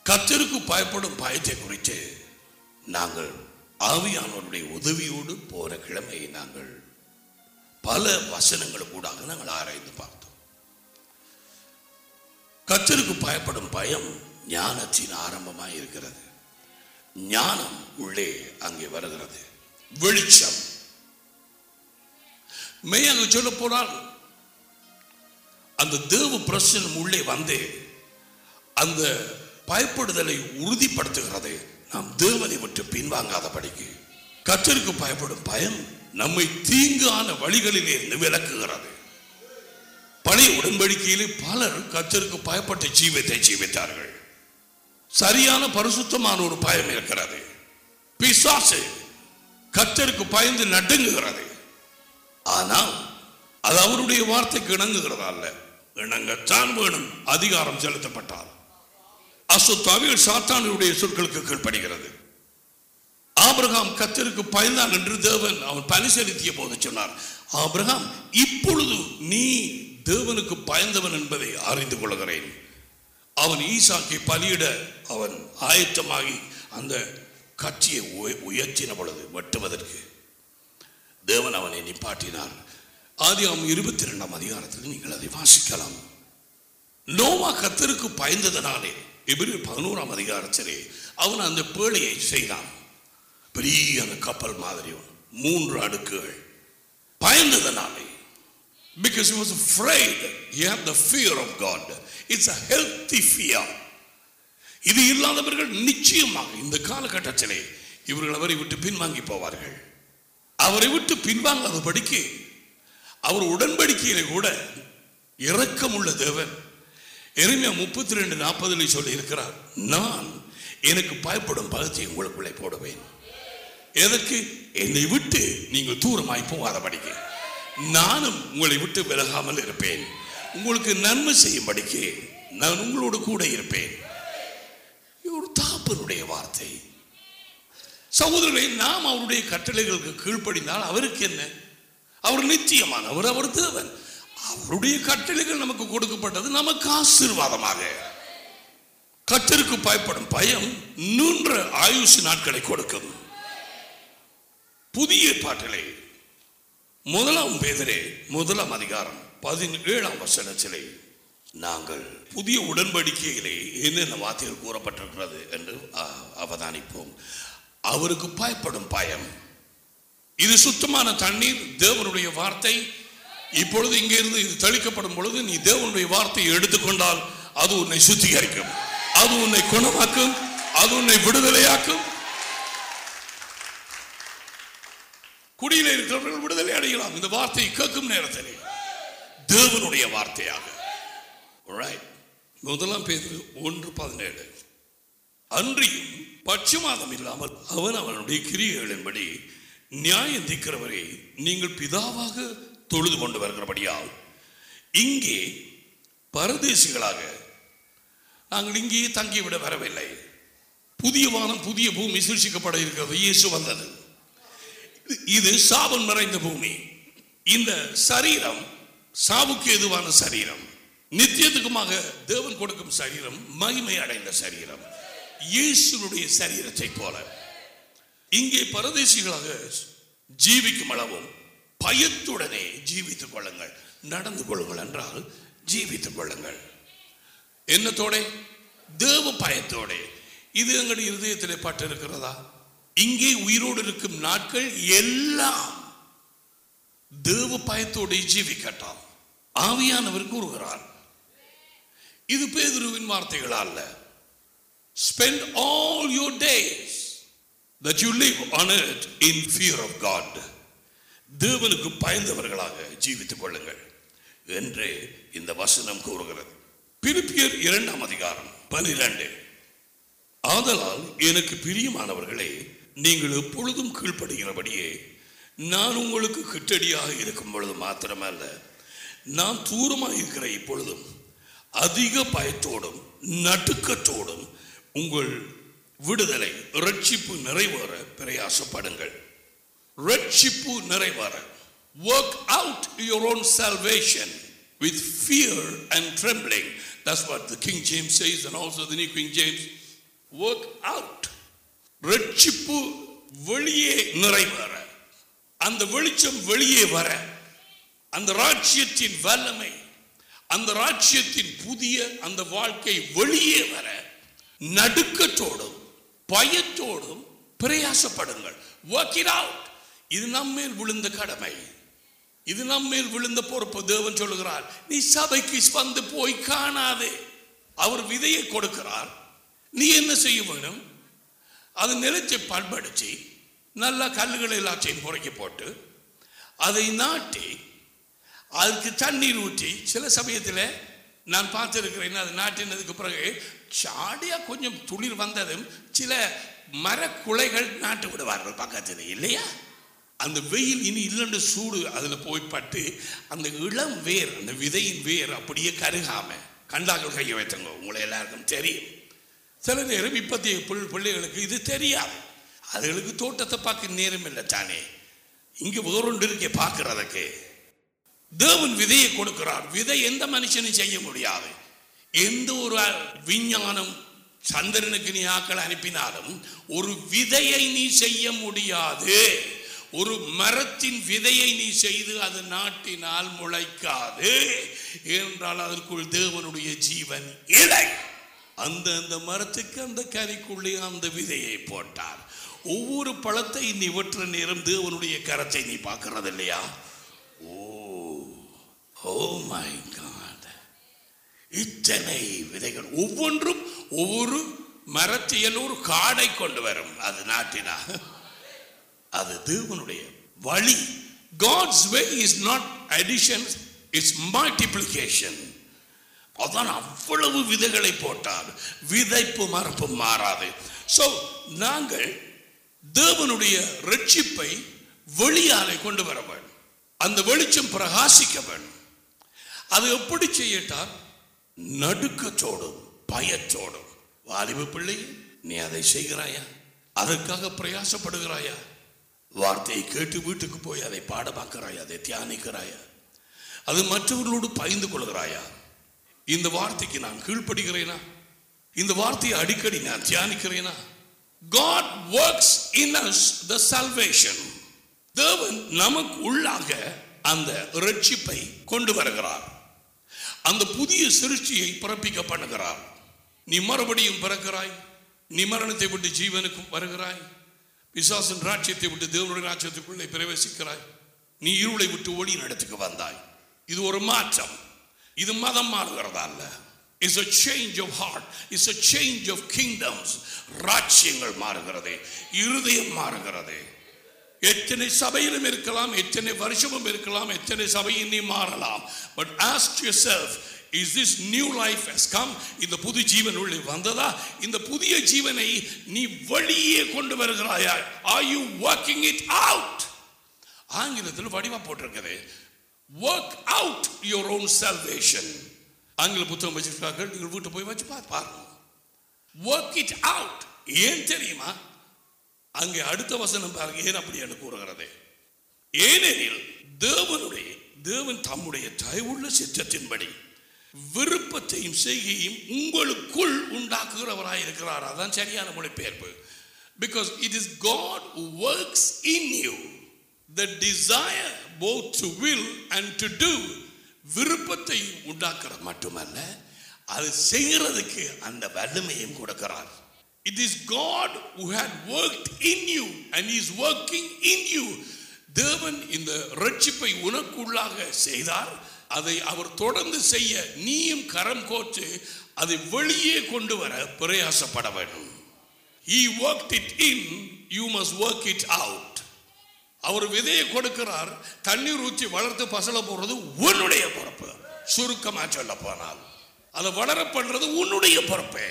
கத்தருக்கு பயப்படும் பயத்தை குறித்து நாங்கள் ஆவியானவருடைய உதவியோடு போன கிழமை நாங்கள் பல வசனங்கள் கூடாக நாங்கள் ஆராய்ந்து பார்த்தோம் கத்தருக்கு பயப்படும் பயம் ஞானத்தின் ஆரம்பமாய் இருக்கிறது ஞானம் உள்ளே அங்கே வருகிறது வெளிச்சம் மெய்யாக சொல்ல போனால் அந்த தேவ பிரசனம் உள்ளே வந்து அந்த பயப்படுதலை உறுதிப்படுத்துகிறது நாம் தேவனை விட்டு பின்வாங்காதபடிக்கு கத்தருக்கு பயப்படும் பயம் நம்மை தீங்கான வழிகளிலே இருந்து விலக்குகிறது பழைய உடன்படிக்கையிலே பலர் கத்தருக்கு பயப்பட்ட ஜீவத்தை ஜீவித்தார்கள் சரியான பரிசுத்தமான ஒரு பயம் இருக்கிறது பிசாசு கத்தருக்கு பயந்து நடுங்குகிறது ஆனால் அது அவருடைய வார்த்தைக்கு இணங்குகிறதா அல்ல இணங்கத்தான் வேணும் அதிகாரம் செலுத்தப்பட்டால் அசுத்தாவிகள் சாத்தானுடைய சொற்களுக்கு கீழ்ப்படுகிறது ஆபிரகாம் கத்தருக்கு பயந்தான் என்று தேவன் அவன் பலி செலுத்திய போது சொன்னார் ஆபிரகாம் இப்பொழுது நீ தேவனுக்கு பயந்தவன் என்பதை அறிந்து கொள்கிறேன் அவன் ஈசாக்கை பலியிட அவன் ஆயத்தமாகி அந்த கட்சியை உய- உயர்த்தின பொழுது வெட்டுவதற்கு தேவன் அவனை நிப்பாட்டினார் ஆதியாம் இருபத்தி ரெண்டாம் அதிகாரத்தில் நீங்கள் அதை வாசிக்கலாம் நோவா கத்தருக்கு பயந்ததனாலே எபிரேயர் பதினோராம் அதிகாரத்திலே அவன் அந்த பேழையை செய்தான் பெரிய அந்த கப்பல் மாதிரி ஒன்று. மூன்று அடுக்குகள் பயந்ததனாலே because he was afraid he had the fear of God it's a healthy fear இது இல்லாதவர்கள் நிச்சயமாக இந்த காலகட்டத்திலே இவர்கள் அவரை விட்டு பின்வாங்கி போவார்கள் அவரை விட்டு பின்வாங்காதபடிக்கு அவர் உடன்படிக்கையிலே கூட இரக்கமுள்ள தேவன் எருமையா முப்பத்தி ரெண்டு நாற்பதுல சொல்லி இருக்கிறார் நான் எனக்கு பயப்படும் பகத்தை உங்களுக்குள்ளே போடுவேன் எதற்கு என்னை விட்டு நீங்கள் தூரமாய் போகாதபடிக்கு நானும் உங்களை விட்டு விலகாமல் இருப்பேன் உங்களுக்கு நன்மை செய்யும்படிக்கு நான் உங்களோடு கூட இருப்பேன் இது ஒரு தாப்பனுடைய வார்த்தை சகோதரர்களை நாம் அவருடைய கட்டளைகளுக்கு கீழ்ப்படிந்தால் அவருக்கு என்ன அவர் நிச்சயமானவர் அவர் தேவன் அவருடைய கட்டளைகள் நமக்கு கொடுக்கப்பட்டது நமக்கு ஆசீர்வாதமாக கத்தருக்கு பயப்படும் பயம் நீண்ட ஆயுசு நாட்களை கொடுக்கும் புதிய பாட்டிலே முதலாம் பேதரே முதலாம் அதிகாரம் பதினேழாம் வசனத்திலே நாங்கள் புதிய உடன்படிக்கையிலே என்னென்ன வார்த்தைகள் கூறப்பட்டிருக்கிறது என்று ஆ, அவதானிப்போம் அவருக்கு பயப்படும் பயம் இது சுத்தமான தண்ணீர் தேவனுடைய வார்த்தை இப்பொழுது இங்கே இருந்து இது தெளிக்கப்படும் பொழுது நீ தேவனுடைய வார்த்தையை எடுத்துக்கொண்டால் அது உன்னை சுத்திகரிக்கும் அது உன்னை குணமாக்கும் அது உன்னை விடுதலையாக்கும் குடியில இருக்கிறவர்கள் விடுதலை அடையலாம் இந்த வார்த்தையை கேட்கும் நேரத்திலே தேவனுடைய வார்த்தையாக Alright. முதலாம் பேர் ஒன்று பதினேழு அன்றியும் பட்சமாதம் இல்லாமல் அவன் அவனுடைய கிரியைகளின்படி நியாயம் தீர்க்கிறவரை நீங்கள் பிதாவாக தொழுது கொண்டு வருகிறபடியால் இங்கே பரதேசிகளாக நாங்கள் இங்கேயே தங்கிவிட வரவில்லை புதிய வானம் புதிய பூமி சிருஷிக்கப்பட இருக்கிறது இயேசு வந்தது இது சாபம் நிறைந்த பூமி இந்த சரீரம் சாவுக்கு எதுவான சரீரம் நித்தியத்துக்குமாக தேவன் கொடுக்கும் சரீரம் மகிமை அடைந்த சரீரம் இயேசுனுடைய சரீரத்தை போல இங்கே பரதேசிகளாக ஜீவிக்கும் அளவும் பயத்துடனே ஜீவித்துக் கொள்ளுங்கள் நடந்து கொள்ளுங்கள் என்றால் ஜீவித்துக் கொள்ளுங்கள் என்னத்தோட தேவ பயத்தோட இது எங்களுடைய இருதயத்திலே பட்டிருக்கிறதா இங்கே உயிரோடு இருக்கும் நாட்கள் எல்லாம் தேவ பயத்தோடு ஜீவிக்கட்டாம் ஆவியானவர் கூறுகிறார் இது பேதுருவின் வார்த்தைகள் அல்ல spend all your days that you live on earth in fear of God தேவனுக்கு பயந்தவர்களாக ஜீவித்துக் கொள்ளுங்கள் என்று இந்த வசனம் கூறுகிறது பிலிப்பியர் இரண்டாம் அதிகாரம் பனிரெண்டு ஆதலால் எனக்கு பிரியமானவர்களே நீங்கள் எப்பொழுதும் கீழ்ப்படுகிறபடியே நான் உங்களுக்கு கிட்டடியாக இருக்கும் பொழுது மாத்திரமல்ல நான் தூரமாக இருக்கிற இப்பொழுதும் அதிக பயத்தோடும் நடுக்கத்தோடும் உங்கள் விடுதலை ரட்சிப்பு நிறைவேற பிரயாசப்படுங்கள் ரட்சிப்பு நிறைவேற work out your own salvation with fear and trembling that's what the king james says and also the new king james work out ரட்சிப்பு வெளியே நிறைவேற அந்த வெளிச்சம் வெளியே வர அந்த ராஜ்யத்தின் வல்லமை அந்த ராஜ்யத்தின் புதிய அந்த வாழ்க்கை வெளியே வர நடுக்கத்தோடும் பயத்தோடும் பிரயாசப்படுங்கள் ஒர்க் இட் அவுட் இது நம்மேல் விழுந்த கடமை இது நம்மேல் விழுந்த பொறுப்பு தேவன் சொல்லுகிறார் நீ சபைக்கு வந்து போய் காணாதே அவர் விதையை கொடுக்கிறார் நீ என்ன செய்ய வேணும் அது நிலத்தை பண்படுத்தி நல்லா கல்லுகளை எல்லாத்தையும் புறக்கி போட்டு அதை நாட்டி அதுக்கு தண்ணீர் ஊற்றி சில சமயத்தில் நான் பார்த்துருக்கிறேன் அது நாட்டினதுக்கு பிறகு சாடியாக கொஞ்சம் துளிர் வந்ததும் சில மரக்குலைகள் நாட்டு விடுவார்கள் பக்கத்தில் இல்லையா அந்த வெயில் இனி இல்லைன்னு சூடு அதில் போய் பட்டு அந்த இளம் வேர் அந்த விதையின் வேர் அப்படியே கருகாம கண்டாக்கள் கையை வைத்தங்க உங்களை எல்லாருக்கும் தெரியும் சில நேரம் இப்பத்திய பிள் பிள்ளைகளுக்கு இது தெரியாது அதுகளுக்கு தோட்டத்தை பார்க்க நேரம் இல்லை தானே இங்கே வேறொன்று இருக்கே பார்க்கறதுக்கு தேவன் விதையை கொடுக்கிறார் விதை எந்த மனுஷனும் செய்ய முடியாது எந்த ஒரு விஞ்ஞானம் சந்திரனுக்கு நீ ஆக்கள் அனுப்பினாலும் ஒரு விதையை நீ செய்ய முடியாது ஒரு மரத்தின் விதையை நீ செய்து அது நாட்டினால் முளைக்காது ஏனென்றால் அதற்குள் தேவனுடைய ஜீவன் இல்லை அந்த அந்த மரத்துக்கு அந்த கனிக்குள்ளே அந்த விதையை போட்டார் ஒவ்வொரு பழத்தை நீ வெற்ற நேரம் தேவனுடைய கரத்தை நீ பார்க்கறது இல்லையா ஓ ஓ மை காட் இத்தனை விதைகள் ஒவ்வொன்றும் ஒவ்வொரு மரத்தியல் ஒரு காடை கொண்டு வரும் அது நாட்டினா அது தேவனுடைய வழி God's way is not addition it's multiplication அதான் அவ்வளவு விதைகளை போட்டார் விதைப்பு மரப்பு மாறாது ஸோ நாங்கள் தேவனுடைய ரட்சிப்பை வெளியாலே கொண்டு வர வேண்டும் அந்த வெளிச்சம் பிரகாசிக்க வேண்டும் அது எப்படி செய்யட்டார் நடுக்கத்தோடும் பயத்தோடும் வாலிப பிள்ளை நீ அதை செய்கிறாயா அதற்காக பிரயாசப்படுகிறாயா வார்த்தையை கேட்டு வீட்டுக்கு போய் அதை பாடமாக்கிறாயா அதை தியானிக்கிறாயா அது மற்றவர்களோடு பகிர்ந்து கொள்கிறாயா இந்த வார்த்தைக்கு நான் கீழ்ப்படுகிறேனா இந்த வார்த்தையை அடிக்கடி நான் தியானிக்கிறேனா God works in us the salvation தேவன் நமக்கு உள்ளாக அந்த ரட்சிப்பை கொண்டு வருகிறார் அந்த புதிய சிருஷ்டியை பிறப்பிக்க பண்ணுகிறார் நீ மறுபடியும் பிறக்கிறாய் நீ மரணத்தை விட்டு ஜீவனுக்கு வருகிறாய் பிசாசன் ராட்சியத்தை விட்டு தேவனுடைய ராட்சியத்துக்குள்ளே பிரவேசிக்கிறாய் நீ இருளை விட்டு ஒளி நடத்துக்கு வந்தாய் இது ஒரு மாற்றம் இது மதம் மாறுகிறதா அல்ல is a change of heart is a change of kingdoms ராஜ்யங்கள் மாறுகிறது இருதயம் மாறுகிறது எத்தனை சபையிலும் இருக்கலாம் எத்தனை வருஷமும் இருக்கலாம் எத்தனை சபையில் நீ மாறலாம் but ask yourself is this new life has come இந்த புது ஜீவன் உள்ளே வந்ததா இந்த புதிய ஜீவனை நீ வெளியே கொண்டு வருகிறாயா are you working it out ஆங்கிலத்தில் வடிவா போட்டிருக்குது work out your own salvation ஆங்கில புத்தகம் வச்சிருக்கார்கள் நீங்கள் வீட்டு போய் வச்சு பாரு பாருங்க ஒர்க் இட் அவுட் ஏன் தெரியுமா அங்கே அடுத்த வசனம் பாருங்க ஏன் அப்படி என்று கூறுகிறது ஏனெனில் தேவனுடைய தேவன் தம்முடைய தயவுள்ள சித்தத்தின்படி விருப்பத்தையும் செய்கையும் உங்களுக்குள் உண்டாக்குகிறவராய் இருக்கிறார் அதான் சரியான மொழிபெயர்ப்பு because it is God works in you the desire both to will and to do விருப்பத்தை உண்டாக்குற மட்டுமல்ல அது செய்கிறதுக்கு அந்த வல்லமையும் கொடுக்கிறார் it is God who hath worked in you and is working in you தேவன் இந்த ரட்சிப்பை உனக்குள்ளாக செய்தார் அதை அவர் தொடர்ந்து செய்ய நீயும் கரம் கோத்து அதை வெளியே கொண்டு வர பிரயாசப்பட வேண்டும் he worked it in you must work it out அவர் விதையை கொடுக்கிறார் தண்ணீர் ஊற்றி வளர்த்து பசல போடுறது உன்னுடைய பொறுப்பு சுருக்கமா சொல்ல போனால் அதை வளர பண்றது உன்னுடைய பொறுப்பே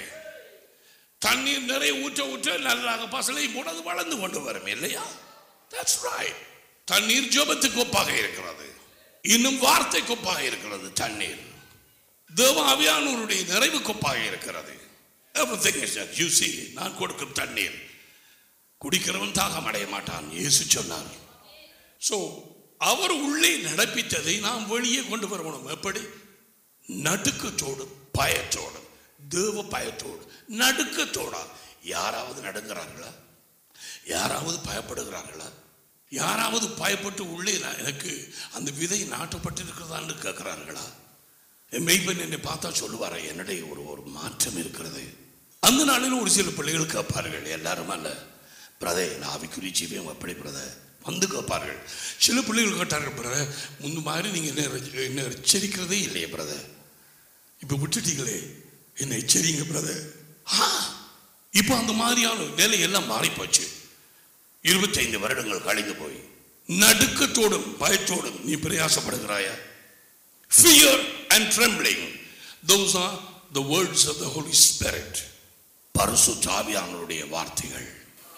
தண்ணீர் நிறைய ஊற்ற ஊற்ற நல்லாக பசலையும் போட அது வளர்ந்து கொண்டு வரும் இல்லையா தட்ஸ் ரைட் தண்ணீர் ஜோபத்துக்கு ஒப்பாக இருக்கிறது இன்னும் வார்த்தை கொப்பாக இருக்கிறது தண்ணீர் தேவ அவியானூருடைய நிறைவு கொப்பாக இருக்கிறது Everything is that you see நான் கொடுக்கும் தண்ணீர் குடிக்கிறவன் தாகம் அடைய மாட்டான் இயேசு சொன்னார் ஸோ அவர் உள்ளே நடப்பித்ததை நாம் வெளியே கொண்டு வரணும் எப்படி நடுக்கத்தோடு பயத்தோடு தேவ பயத்தோடு நடுக்கத்தோட யாராவது நடுங்கிறார்களா யாராவது பயப்படுகிறார்களா யாராவது பயப்பட்டு உள்ளே நான் எனக்கு அந்த விதை நாட்டப்பட்டிருக்கிறதான்னு கேட்கிறார்களா என் மெய்ப்பன் என்னை பார்த்தா சொல்லுவாரா என்னுடைய ஒரு ஒரு மாற்றம் இருக்கிறது அந்த நாளில் ஒரு சில பிள்ளைகள் கேட்பார்கள் எல்லாரும் அல்ல பிரதே நான் ஆவிக்குரிய ஜீவியம் எப்படி பிரதர் வந்து கேட்பார்கள் சில பிள்ளைகள் கேட்டார்கள் பிரதர் முந்து மாதிரி நீங்கள் என்ன எச்ச- என்ன எச்சரிக்கிறதே இல்லையே பிரதர் இப்போ விட்டுட்டீங்களே என்ன எச்சரிங்க பிரதர் ஆ இப்போ அந்த மாதிரியான நிலை எல்லாம் மாறி போச்சு இருபத்தைந்து வருடங்கள் கழிந்து போய் நடுக்கத்தோடும் பயத்தோடும் நீ பிரயாசப்படுகிறாயா fear and trembling those are the words of the holy spirit பரிசுத்த ஆவியானவருடைய வார்த்தைகள்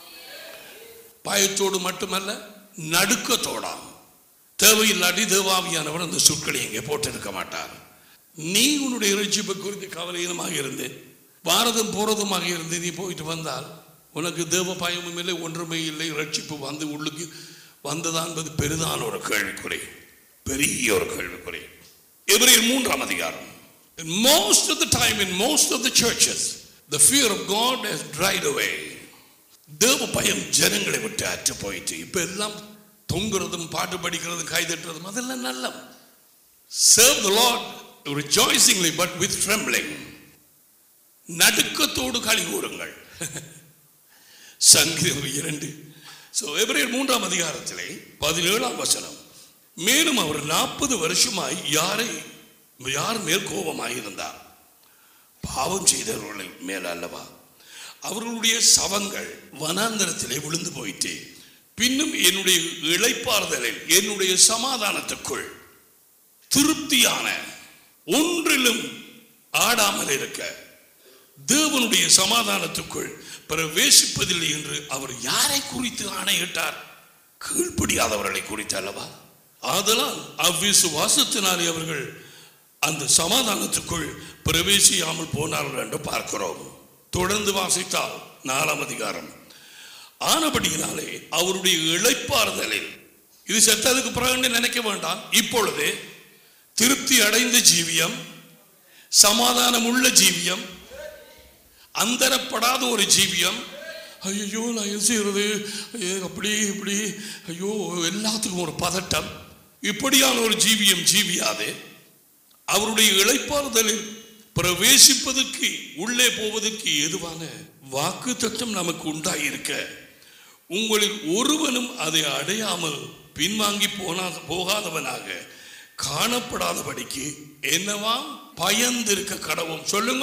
பயத்தோடு மட்டுமல்ல நடுக்கத்தோடாம் தேவையில்லாட்டி தேவாவியானவர் அந்த சொற்களை இங்கே போட்டிருக்க மாட்டார் நீ உன்னுடைய இறைச்சிப்பை குறித்து கவலையினமாக இருந்து பாரதம் போறதுமாக இருந்து நீ போயிட்டு வந்தால் உனக்கு தேவ பயமும் இல்லை ஒன்றுமே இல்லை ரட்சிப்பு வந்து உள்ளுக்கு வந்ததா என்பது பெரிதான ஒரு கேள்விக்குறை பெரிய ஒரு கேள்விக்குறை எபிரேயர் மூன்றாம் அதிகாரம் In most of the time, in most of the churches, the fear of God has dried away. தேவ பயம் ஜனங்களை விட்டு அற்று போயிட்டு இப்ப எல்லாம் தொங்குறதும் பாட்டு படிக்கிறதும் கை தட்டுறதும் அதெல்லாம் நல்ல serve the Lord rejoicingly but with trembling நடுக்கத்தோடு களி கூறுங்கள் சங்கீதம் இரண்டு ஸோ எபிரேயர் மூன்றாம் அதிகாரத்திலே பதினேழாம் வசனம் மேலும் அவர் நாற்பது வருஷமாய் யாரை யார் மேல் கோபமாய் இருந்தார் பாவம் செய்தவர்கள் மேல் அல்லவா அவர்களுடைய சவங்கள் வனாந்தரத்திலே விழுந்து போயிட்டு பின்னும் என்னுடைய இளைப்பாறுதலில் என்னுடைய சமாதானத்துக்குள் திருப்தியான ஒன்றிலும் ஆடாமல் இருக்க தேவனுடைய சமாதானத்துக்குள் பிரவேசிப்பதில்லை என்று அவர் யாரை குறித்து ஆணையிட்டார் கீழ்ப்படியாதவர்களை குறித்து அல்லவா ஆதலால் அவ்விசுவாசத்தினாலே அவர்கள் அந்த சமாதானத்துக்குள் பிரவேசியாமல் போனார்கள் என்று பார்க்கிறோம் தொடர்ந்து வாசித்தால் நாலாம் அதிகாரம் ஆனபடியினாலே அவருடைய இளைப்பாறுதலில் இது செத்ததுக்கு பிறகு நினைக்க வேண்டாம் இப்பொழுதே திருப்தி அடைந்த ஜீவியம் சமாதானம் உள்ள ஜீவியம் அந்தரப்படாத ஒரு ஜீவியம் ஐயோ நான் என்ன செய்யறது ஐயோ, அப்படி இப்படி ஐயோ எல்லாத்துக்கும் ஒரு பதட்டம் இப்படியான ஒரு ஜீவியம் ஜீவியாதே அவருடைய இளைப்பாறுதலில் பிரவேசிப்பதற்கு உள்ளே போவதற்கு ஏதுவான வாக்கு தத்துவம் நமக்கு உண்டாயிருக்க உங்களில் ஒருவனும் அதை அடையாமல் பின்வாங்கி போனா போகாதவனாக காணப்படாதபடிக்கு என்னவா பயந்திருக்க கடவும் சொல்லுங்க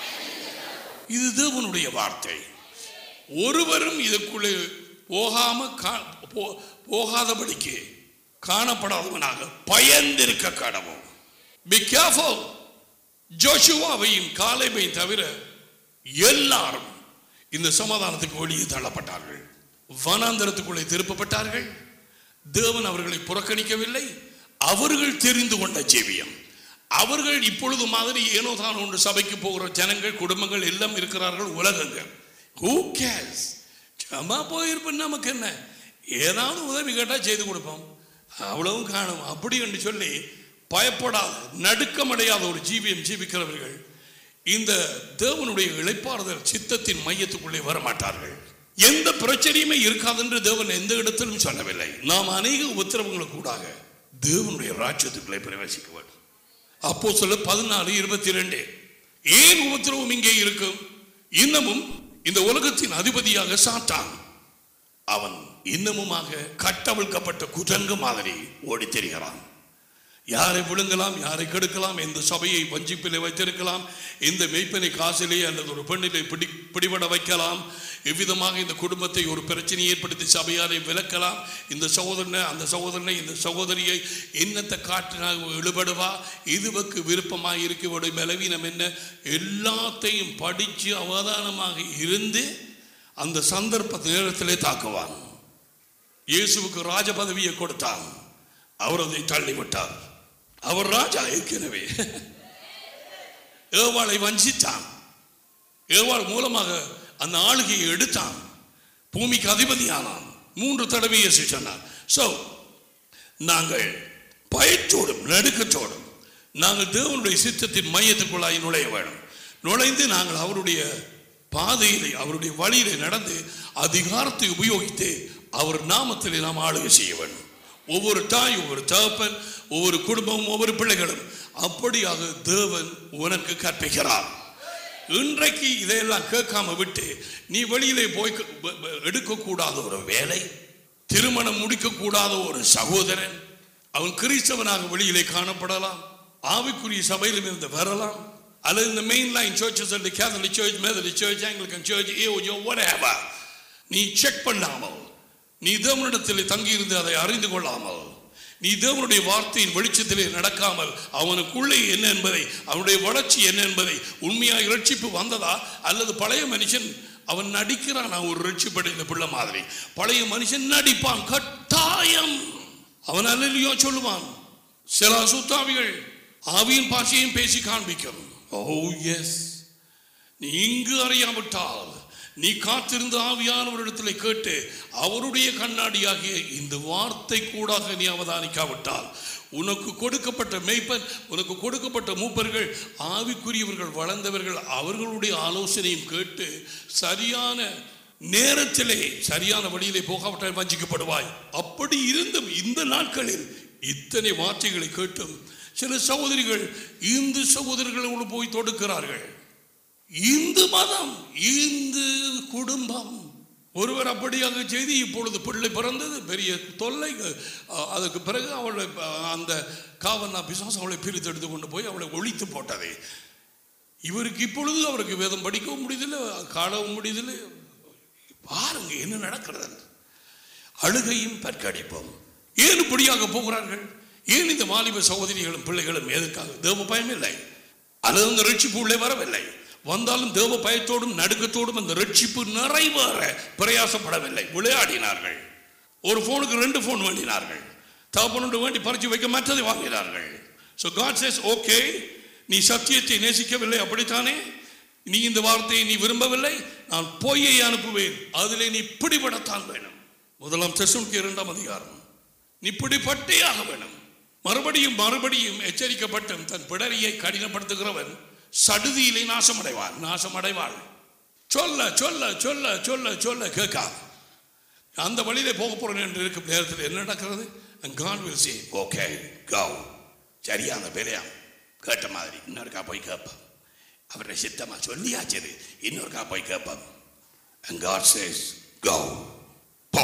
இது தேவனுடைய வார்த்தை ஒருவரும் இதுக்குள்ளே போகாம கா- போ- போகாதபடிக்கு காணப்படாதவனாக பயந்திருக்க கடவும் பி கேர்ஃபுல் ஜோஷுவாவையும் காலைமையும் தவிர எல்லாரும் இந்த சமாதானத்துக்கு வெளியே தள்ளப்பட்டார்கள் வனாந்தரத்துக்குள்ளே திருப்பப்பட்டார்கள் தேவன் அவர்களை புறக்கணிக்கவில்லை அவர்கள் தெரிந்து கொண்ட ஜெபியம் அவர்கள் இப்பொழுது மாதிரி ஏனோ தான் ஒன்று சபைக்கு போகிற ஜனங்கள் குடும்பங்கள் எல்லாம் இருக்கிறார்கள் உலகங்கள் ஹூ கேர்ஸ் சும்மா போயிருப்பேன் நமக்கு என்ன ஏதாவது உதவி கேட்டால் செய்து கொடுப்போம் அவ்வளவும் காணும் அப்படி என்று சொல்லி பயப்படாத நடுக்கமடையாத ஒரு ஜீவியம் ஜீவிக்கிறவர்கள் இந்த தேவனுடைய இளைப்பாறுதல் சித்தத்தின் மையத்துக்குள்ளே வரமாட்டார்கள் எந்த பிரச்சனையுமே இருக்காது என்று தேவன் எந்த இடத்திலும் சொல்லவில்லை நாம் அநேக உத்தரவுகளுக்கு கூடாக தேவனுடைய ராஜ்யத்துக்குள்ளே பிரவேசிக்க வேண்டும் அப்போ சொல்ல பதினாலு இருபத்தி ரெண்டு ஏன் உபத்திரவம் இங்கே இருக்கும் இன்னமும் இந்த உலகத்தின் அதிபதியாக சாத்தான் அவன் இன்னமுமாக கட்டவிழ்க்கப்பட்ட குரங்கு மாதிரி ஓடித் திரிகிறான் யாரை விழுங்கலாம் யாரை கெடுக்கலாம் எந்த சபையை வஞ்சிப்பிலே வைத்திருக்கலாம் எந்த மெய்ப்பனை காசிலே அல்லது ஒரு பெண்ணிலே பிடி பிடிபட வைக்கலாம் எவ்விதமாக இந்த குடும்பத்தை ஒரு பிரச்சனை ஏற்படுத்தி சபையாரை விலக்கலாம் இந்த சகோதரனை அந்த சகோதரனை இந்த சகோதரியை என்னத்தை காட்டினாக இழுபடுவா இதுவுக்கு விருப்பமாக இருக்கவுடைய பலவீனம் என்ன எல்லாத்தையும் படித்து அவதானமாக இருந்து அந்த சந்தர்ப்ப நேரத்திலே தாக்குவான் இயேசுவுக்கு ராஜ பதவியை கொடுத்தான் அவர் அதை தள்ளிவிட்டார் அவர் ராஜா ஏற்கனவே ஏவாளை வஞ்சித்தான் ஏவாள் மூலமாக அந்த ஆளுகையை எடுத்தான் பூமிக்கு அதிபதியானான் மூன்று தடவை இயேசு சொன்னார் சோ நாங்கள் பயத்தோடும் நடுக்கத்தோடும் நாங்கள் தேவனுடைய சித்தத்தின் மையத்துக்குள்ளாய் நுழைய வேண்டும் நுழைந்து நாங்கள் அவருடைய பாதையிலே அவருடைய வழியிலே நடந்து அதிகாரத்தை உபயோகித்து அவர் நாமத்திலே நாம் ஆளுகை செய்ய வேண்டும் ஒவ்வொரு தாய் ஒவ்வொரு தகப்பன் ஒவ்வொரு குடும்பமும் ஒவ்வொரு பிள்ளைகளும் அப்படியாக தேவன் உனக்கு கற்பிக்கிறார் இன்றைக்கு இதையெல்லாம் கேட்காம விட்டு நீ வெளியிலே போய் க- ப- ப- எடுக்கக்கூடாத ஒரு வேலை திருமணம் முடிக்கக்கூடாத ஒரு சகோதரன் அவன் கிறிஸ்தவனாக வெளியிலே காணப்படலாம் ஆவிக்குரிய சபையிலும் இருந்து வரலாம் அல்லது இந்த மெயின் லைன் சர்ச்சஸ் அந்த கேத்தலிக் சர்ச் மெதலிக் சர்ச் ஆங்கிலிக்கன் சர்ச் ஏஓ whatever நீ செக் பண்ணாமல் நீ தேவனிடத்தில் தங்கியிருந்து அதை அறிந்து கொள்ளாமல் நீ தேவனுடைய வார்த்தையின் வெளிச்சத்திலே நடக்காமல் அவனுக்குள்ளே என்ன என்பதை அவனுடைய வளர்ச்சி என்ன என்பதை உண்மையாக இரட்சிப்பு வந்ததா அல்லது பழைய மனுஷன் அவன் நடிக்கிறான் அவன் ஒரு ரட்சிப்படைந்த பிள்ளை மாதிரி பழைய மனுஷன் நடிப்பான் கட்டாயம் அவன் அல்லையோ சொல்லுவான் சில அசுத்தாவிகள் ஆவியின் பாஷையும் பேசி காண்பிக்கும் ஓ எஸ் நீ இங்கு அறியாவிட்டால் நீ காத்திருந்த ஆவியானவரிடத்தில் கேட்டு அவருடைய கண்ணாடியாகிய இந்த வார்த்தை கூடாக நீ அவதானிக்காவிட்டால் உனக்கு கொடுக்கப்பட்ட மெய்ப்பன் உனக்கு கொடுக்கப்பட்ட மூப்பர்கள் ஆவிக்குரியவர்கள் வளர்ந்தவர்கள் அவர்களுடைய ஆலோசனையும் கேட்டு சரியான நேரத்திலே சரியான வழியிலே போகாவிட்டால் வஞ்சிக்கப்படுவாய் அப்படி இருந்தும் இந்த நாட்களில் இத்தனை வார்த்தைகளை கேட்டும் சில சகோதரிகள் இந்து சகோதரர்களோடு போய் தொடுக்கிறார்கள் இந்து மதம் இந்து குடும்பம் ஒருவர் அப்படியாக செய்து இப்பொழுது பிள்ளை பிறந்தது பெரிய தொல்லை அஹ், அதுக்கு பிறகு அவளை அஹ், அந்த காவன்னா பிசாசு அவளை பிரித்து எடுத்து கொண்டு போய் அவளை ஒழித்து போட்டது இவருக்கு இப்பொழுது அவருக்கு வேதம் படிக்கவும் முடியதில்லை காணவும் முடியதில்லை பாருங்க என்ன நடக்கிறது என்று. அழுகையும் பற்கடிப்பும் ஏன் இப்படியாக போகிறார்கள் ஏன் இந்த வாலிப சகோதரிகளும் பிள்ளைகளும் எதற்காக தேவ பயம் இல்லை அல்லது அந்த ரட்சிப்பு உள்ளே வரவில்லை வந்தாலும் தேவ பயத்தோடும் நடுக்கத்தோடும் அந்த ரட்சிப்பு நிறைவேற பிரயாசப்படவில்லை விளையாடினார்கள் ஒரு போனுக்கு ரெண்டு போன் வேண்டினார்கள் தகப்பனோடு வேண்டி பறிச்சு வைக்க மற்றதை வாங்கினார்கள் ஸோ காட் சேஸ் ஓகே நீ சத்தியத்தை நேசிக்கவில்லை அப்படித்தானே நீ இந்த வார்த்தையை நீ விரும்பவில்லை நான் பொய்யை அனுப்புவேன் அதிலே நீ பிடிபடத்தான் வேணும் முதலாம் தெசுனுக்கு இரண்டாம் அதிகாரம் நீ பிடிபட்டே ஆக வேணும் மறுபடியும் மறுபடியும் எச்சரிக்கப்பட்டும் தன் பிடரியை கடினப்படுத்துகிறவன் சடுதியிலே நாசமடைவான் நாசமடைவாள் சொல்ல சொல்ல சொல்ல சொல்ல சொல்ல கேட்காது அந்த வழியிலே போக போறேன் என்று இருக்கும் நேரத்தில் என்ன நடக்கிறது And God will say, okay, go. சரியா அந்த வேலையா கேட்ட மாதிரி இன்னொருக்கா போய் கேட்பான் அவரை சித்தமா சொல்லியாச்சது இன்னொருக்கா போய் கேட்பான் And God says, go. போ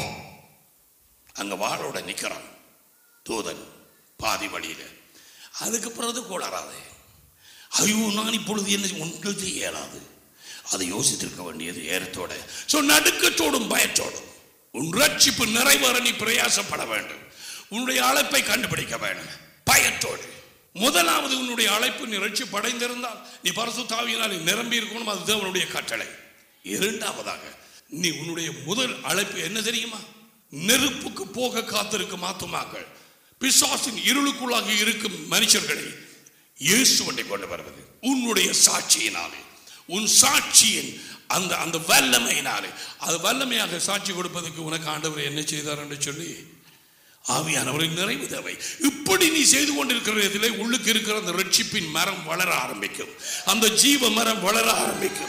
அங்க வாளோட நிக்கிறான் தூதன் பாதி வழியில அதுக்கு பிறகு கோளறாது ஐயோ நான் இப்பொழுது என்ன ஒன்றும் செய்ய இயலாது அதை யோசித்திருக்க வேண்டியது ஏறத்தோட ஸோ நடுக்கத்தோடும் பயத்தோடும் உன் ரட்சிப்பு நிறைவேற நீ பிரயாசப்பட வேண்டும் உன்னுடைய அழைப்பை கண்டுபிடிக்க வேண்டும் பயத்தோடு முதலாவது உன்னுடைய அழைப்பு நீ ரட்சிப்பு அடைந்திருந்தால் நீ பரசுத்தாவியினால் நிரம்பி இருக்கணும் அது தேவனுடைய கட்டளை இரண்டாவதாக நீ உன்னுடைய முதல் அழைப்பு என்ன தெரியுமா நெருப்புக்கு போக காத்திருக்கும் ஆத்துமாக்கள் பிசாசின் இருளுக்குள்ளாக இருக்கும் மனுஷர்களை இயேசுவண்டை கொண்டு வருவது உன்னுடைய சாட்சியினாலே உன் சாட்சியின் அந்த அந்த வல்லமையினாலே அது வல்லமையாக சாட்சி கொடுப்பதற்கு உனக்கு ஆண்டவர் என்ன செய்தார் என்று சொல்லி ஆவியானவரின் நிறைவு தேவை இப்படி நீ செய்து கொண்டிருக்கிற இதிலே உள்ளுக்கு இருக்கிற அந்த ரட்சிப்பின் மரம் வளர ஆரம்பிக்கும் அந்த ஜீவ மரம் வளர ஆரம்பிக்கும்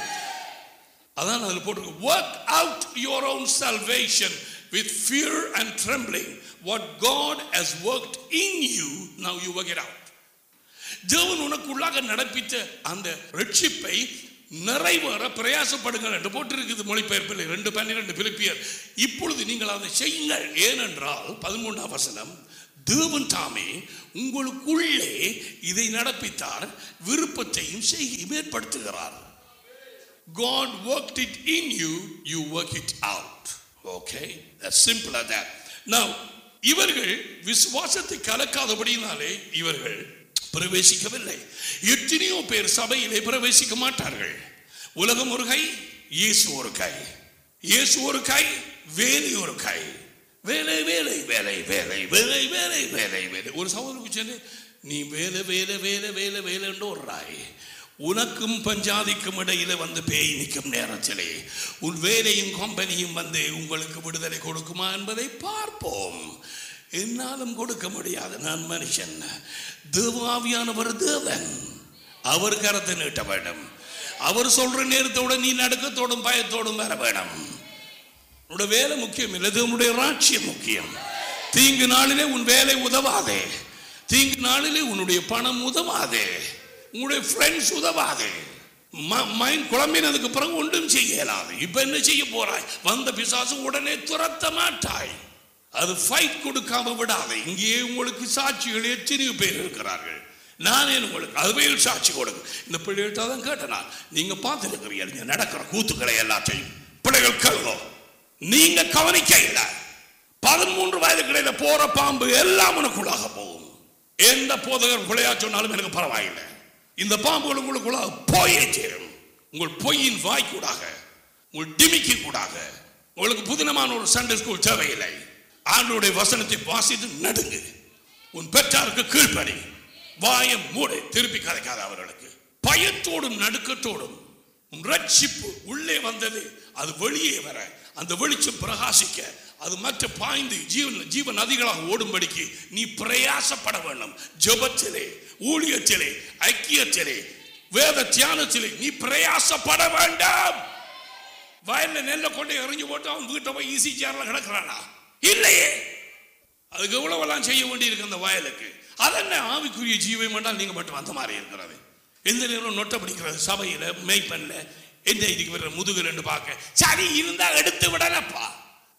அதான் அதில் போட்டிருக்கு work out your own salvation with fear and trembling what God has worked in you now you work it out தேவன் உனக்குள்ளாக நடப்பித்த அந்த ரட்சிப்பை நிறைவேற பிரயாசப்படுங்கள் என்று போட்டிருக்குது மொழிபெயர்ப்பில் ரெண்டு பன்னிரண்டு பிலிப்பியர் இப்பொழுது நீங்கள் அதை செய்யுங்கள் ஏனென்றால் பதிமூன்றாம் வசனம் தேவன் தாமே உங்களுக்குள்ளே இதை நடப்பித்தார் விருப்பத்தையும் செய்கையும் ஏற்படுத்துகிறார் God worked it in you, you work it out. Okay? That's simple as that. Now, இவர்கள் விசுவாசத்தை கலக்காதபடியினாலே இவர்கள் பிரவேசிக்கவில்லை எத்தனையோ பேர் சபையிலே பிரவேசிக்க மாட்டார்கள் உலகம் ஒரு கை இயேசு ஒரு கை இயேசு ஒரு கை வேலை ஒரு கை வேலை வேலை வேலை வேலை வேலை வேலை வேலை வேலை ஒரு சகோதரருக்கு சொன்னேன் நீ வேலை வேலை வேலை வேலை வேலைன்னு ஓடுறாய் உனக்கும் பஞ்சாதிக்கும் இடையில வந்து பேய் நிற்கும் நேரத்திலே உன் வேலையும் கம்பெனியும் வந்து உங்களுக்கு விடுதலை கொடுக்குமா என்பதை பார்ப்போம் என்னாலும் கொடுக்க முடியாது நான் மனுஷன் தேவாவியானவர் தேவன் அவர் கரத்தை நீட்ட வேண்டும் அவர் சொல்ற நேரத்தோட நீ நடுக்கத்தோடும் பயத்தோடும் வர வேணும் உன்னோட வேலை முக்கியம் இல்லை உன்னுடைய ராட்சியம் முக்கியம் தீங்கு நாளிலே உன் வேலை உதவாதே தீங்கு நாளிலே உன்னுடைய பணம் உதவாதே உன்னுடைய ஃப்ரெண்ட்ஸ் உதவாதே மைண்ட் குழம்பினதுக்கு பிறகு ஒன்றும் செய்ய இயலாது இப்ப என்ன செய்ய போறாய் வந்த பிசாசு உடனே துரத்த மாட்டாய் அது ஃபைட் கொடுக்காம விடாது இங்கேயே உங்களுக்கு சாட்சிகள் எத்தனையோ பேர் இருக்கிறார்கள் நானே உங்களுக்கு அதுவையில் சாட்சி கொடுங்க இந்த பிள்ளைகள்கிட்ட தான் கேட்டேன் நான் நீங்க பார்த்துருக்கிறீங்க நடக்கிற கூத்துக்களை எல்லாத்தையும் பிள்ளைகள் கல்வோ நீங்க கவனிக்க இல்லை பதிமூன்று வயது கிடையில போற பாம்பு எல்லாம் உனக்குள்ளாக போகும் எந்த போதகர் பிள்ளையா சொன்னாலும் எனக்கு பரவாயில்லை இந்த பாம்புகள் உங்களுக்குள்ளாக போயே சேரும் உங்கள் பொய்யின் வாய்க்கூடாக உங்கள் டிமிக்கி கூடாக உங்களுக்கு புதினமான ஒரு சண்டே ஸ்கூல் தேவையில்லை ஆண்டோடைய வசனத்தை வாசித்து நடுங்கு உன் பெற்றாருக்கு கீழ்ப்படி வாயம் மூடு திருப்பி கதைக்காத அவர்களுக்கு பயத்தோடும் நடுக்கத்தோடும் உன் ரட்சிப்பு உள்ளே வந்தது அது வெளியே வர அந்த வெளிச்சம் பிரகாசிக்க அது மற்ற பாய்ந்து ஜீவன் ஜீவ நதிகளாக ஓடும்படிக்கு நீ பிரயாசப்பட வேண்டும் ஜெபத்திலே ஊழியத்திலே ஐக்கியத்திலே வேத தியானத்திலே நீ பிரயாசப்பட வேண்டாம் வயல்ல நெல்லை கொண்டு எறிஞ்சு போட்டு அவன் வீட்டை போய் ஈசி சேர்ல கிடக்குறானா இல்லையே அதுக்கு எவ்வளவெல்லாம் செய்ய வேண்டியிருக்கு அந்த வயலுக்கு அதென்ன ஆவிக்குரிய ஜீவம் என்றால் நீங்க மட்டும் அந்த மாதிரி இருக்கிறது எந்த நேரம் நொட்டை பிடிக்கிறது சபையில மேய்ப்பன்ல என்ன இதுக்கு வர முதுகு ரெண்டு பார்க்க சரி இருந்தா எடுத்து விடலப்பா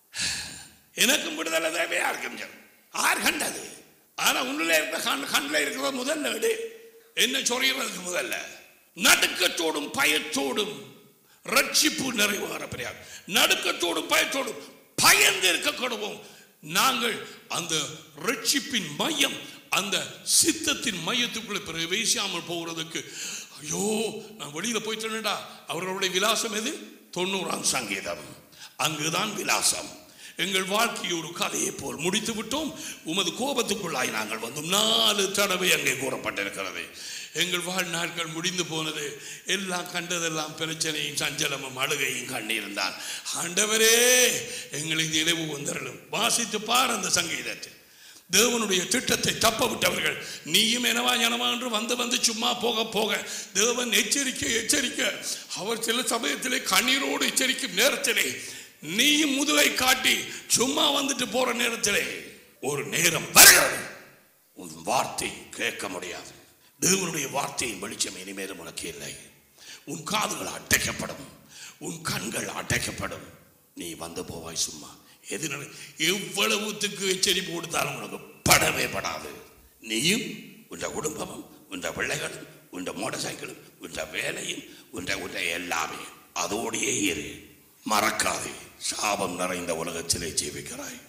எனக்கும் விடுதலை தேவையா இருக்கும் ஆர் கண்டது ஆனா உள்ள இருக்க கண் கண்ணில் இருக்கிற முதல்ல எடு என்ன சொல்றதுக்கு முதல்ல நடுக்கத்தோடும் பயத்தோடும் ரட்சிப்பு நிறைவார பெரியார் நடுக்கத்தோடும் பயத்தோடும் பயந்து இருக்கக்கூடுவோம் நாங்கள் அந்த ரட்சிப்பின் மையம் அந்த சித்தத்தின் மையத்துக்குள்ள பிரவேசியாமல் போகிறதுக்கு ஐயோ நான் வெளியில போயிட்டேன்டா அவர்களுடைய விலாசம் எது தொண்ணூறாம் சங்கீதம் அங்குதான் விலாசம் எங்கள் வாழ்க்கையை ஒரு கதையை போல் முடித்து விட்டோம் உமது கோபத்துக்குள்ளாய் நாங்கள் வந்தோம் நாலு தடவை அங்கே கூறப்பட்டிருக்கிறது எங்கள் வாழ்நாட்கள் முடிந்து போனது எல்லாம் கண்டதெல்லாம் பிரச்சனையும் சஞ்சலமும் அழுகையும் கண்டிருந்தான் ஆண்டவரே எங்களுக்கு நினைவு வந்தரலும் வாசித்து பார் அந்த சங்கீதத்தை தேவனுடைய திட்டத்தை தப்ப விட்டவர்கள் நீயும் எனவா எனவா என்று வந்து வந்து சும்மா போக போக தேவன் எச்சரிக்கை எச்சரிக்க அவர் சில சமயத்திலே கண்ணீரோடு எச்சரிக்கும் நேரத்திலே நீயும் முதுகை காட்டி சும்மா வந்துட்டு போற நேரத்திலே ஒரு நேரம் வருகிறது உன் வார்த்தை கேட்க முடியாது தேவனுடைய வார்த்தையின் வெளிச்சம் இனிமேலும் உனக்கு இல்லை உன் காதுகள் அடைக்கப்படும் உன் கண்கள் அடைக்கப்படும் நீ வந்து போவாய் சும்மா எது எவ்வளவுத்துக்கு எச்சரிப்பு கொடுத்தாலும் உனக்கு படவே படாது நீயும் உன்ற குடும்பமும் உன்ற பிள்ளைகளும் உன்ற மோட்டார் சைக்கிளும் உன்ற வேலையும் உன்ற உன்ற எல்லாமே அதோடையே இரு மறக்காதே சாபம் நிறைந்த உலகத்திலே ஜீவிக்கிறாய்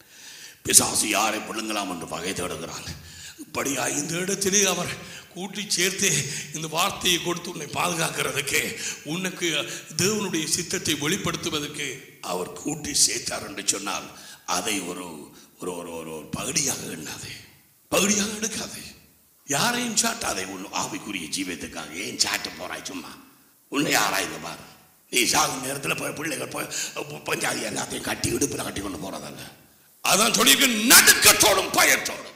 பிசாசு யாரை பிள்ளைங்களாம் என்று பகை தேடுகிறான் இப்படியா இந்த இடத்திலே அவர் கூட்டி சேர்த்து இந்த வார்த்தையை கொடுத்து உன்னை பாதுகாக்கிறதுக்கு உனக்கு தேவனுடைய சித்தத்தை வெளிப்படுத்துவதற்கு அவர் கூட்டி சேர்த்தார் என்று சொன்னால் அதை ஒரு ஒரு ஒரு ஒரு ஒரு பகுதியாக எண்ணாதே பகுதியாக எடுக்காதே யாரையும் சாட்டாதே உன் ஆவிக்குரிய ஜீவியத்துக்காக ஏன் சாட்ட போறாய் சும்மா உன்னை ஆராய்ந்து பாரு நீ சாகும் நேரத்தில் போய் பிள்ளைகள் போய் பஞ்சாதி எல்லாத்தையும் கட்டி இடுப்பில் கட்டி கொண்டு போறதல்ல அதான் சொல்லியிருக்க நடுக்கத்தோடும் பயத்தோடும்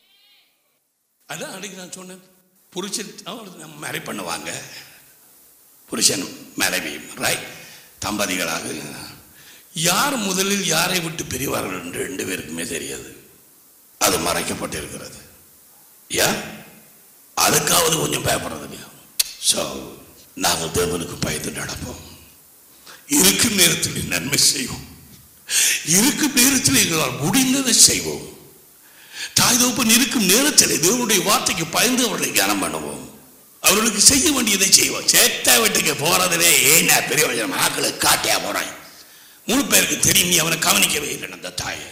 அதான் அன்றைக்கு நான் சொன்னேன் புருஷன் அவர் மேரி பண்ணுவாங்க புருஷன் மனைவியும் ரைட் தம்பதிகளாக யார் முதலில் யாரை விட்டு பிரிவார்கள் என்று ரெண்டு பேருக்குமே தெரியாது அது மறைக்கப்பட்டிருக்கிறது ஏன் அதுக்காவது கொஞ்சம் பயப்படுறது ஸோ நாங்கள் தேவனுக்கு பயந்து நடப்போம் இருக்கும் நேரத்தில் நன்மை செய்வோம் இருக்கும் நேரத்தில் எங்களால் முடிந்ததை செய்வோம் தாய் தோப்பன் இருக்கும் நேரத்தில் தேவனுடைய வார்த்தைக்கு பயந்து அவர்களை தியானம் பண்ணுவோம் அவர்களுக்கு செய்ய வேண்டியதை செய்வோம் சேத்த வீட்டுக்கு போறதுலே ஏன்னா பெரிய வயசு ஆக்களை காட்டியா போறாய் மூணு பேருக்கு தெரியும் நீ அவனை கவனிக்கவே இல்லை அந்த தாயை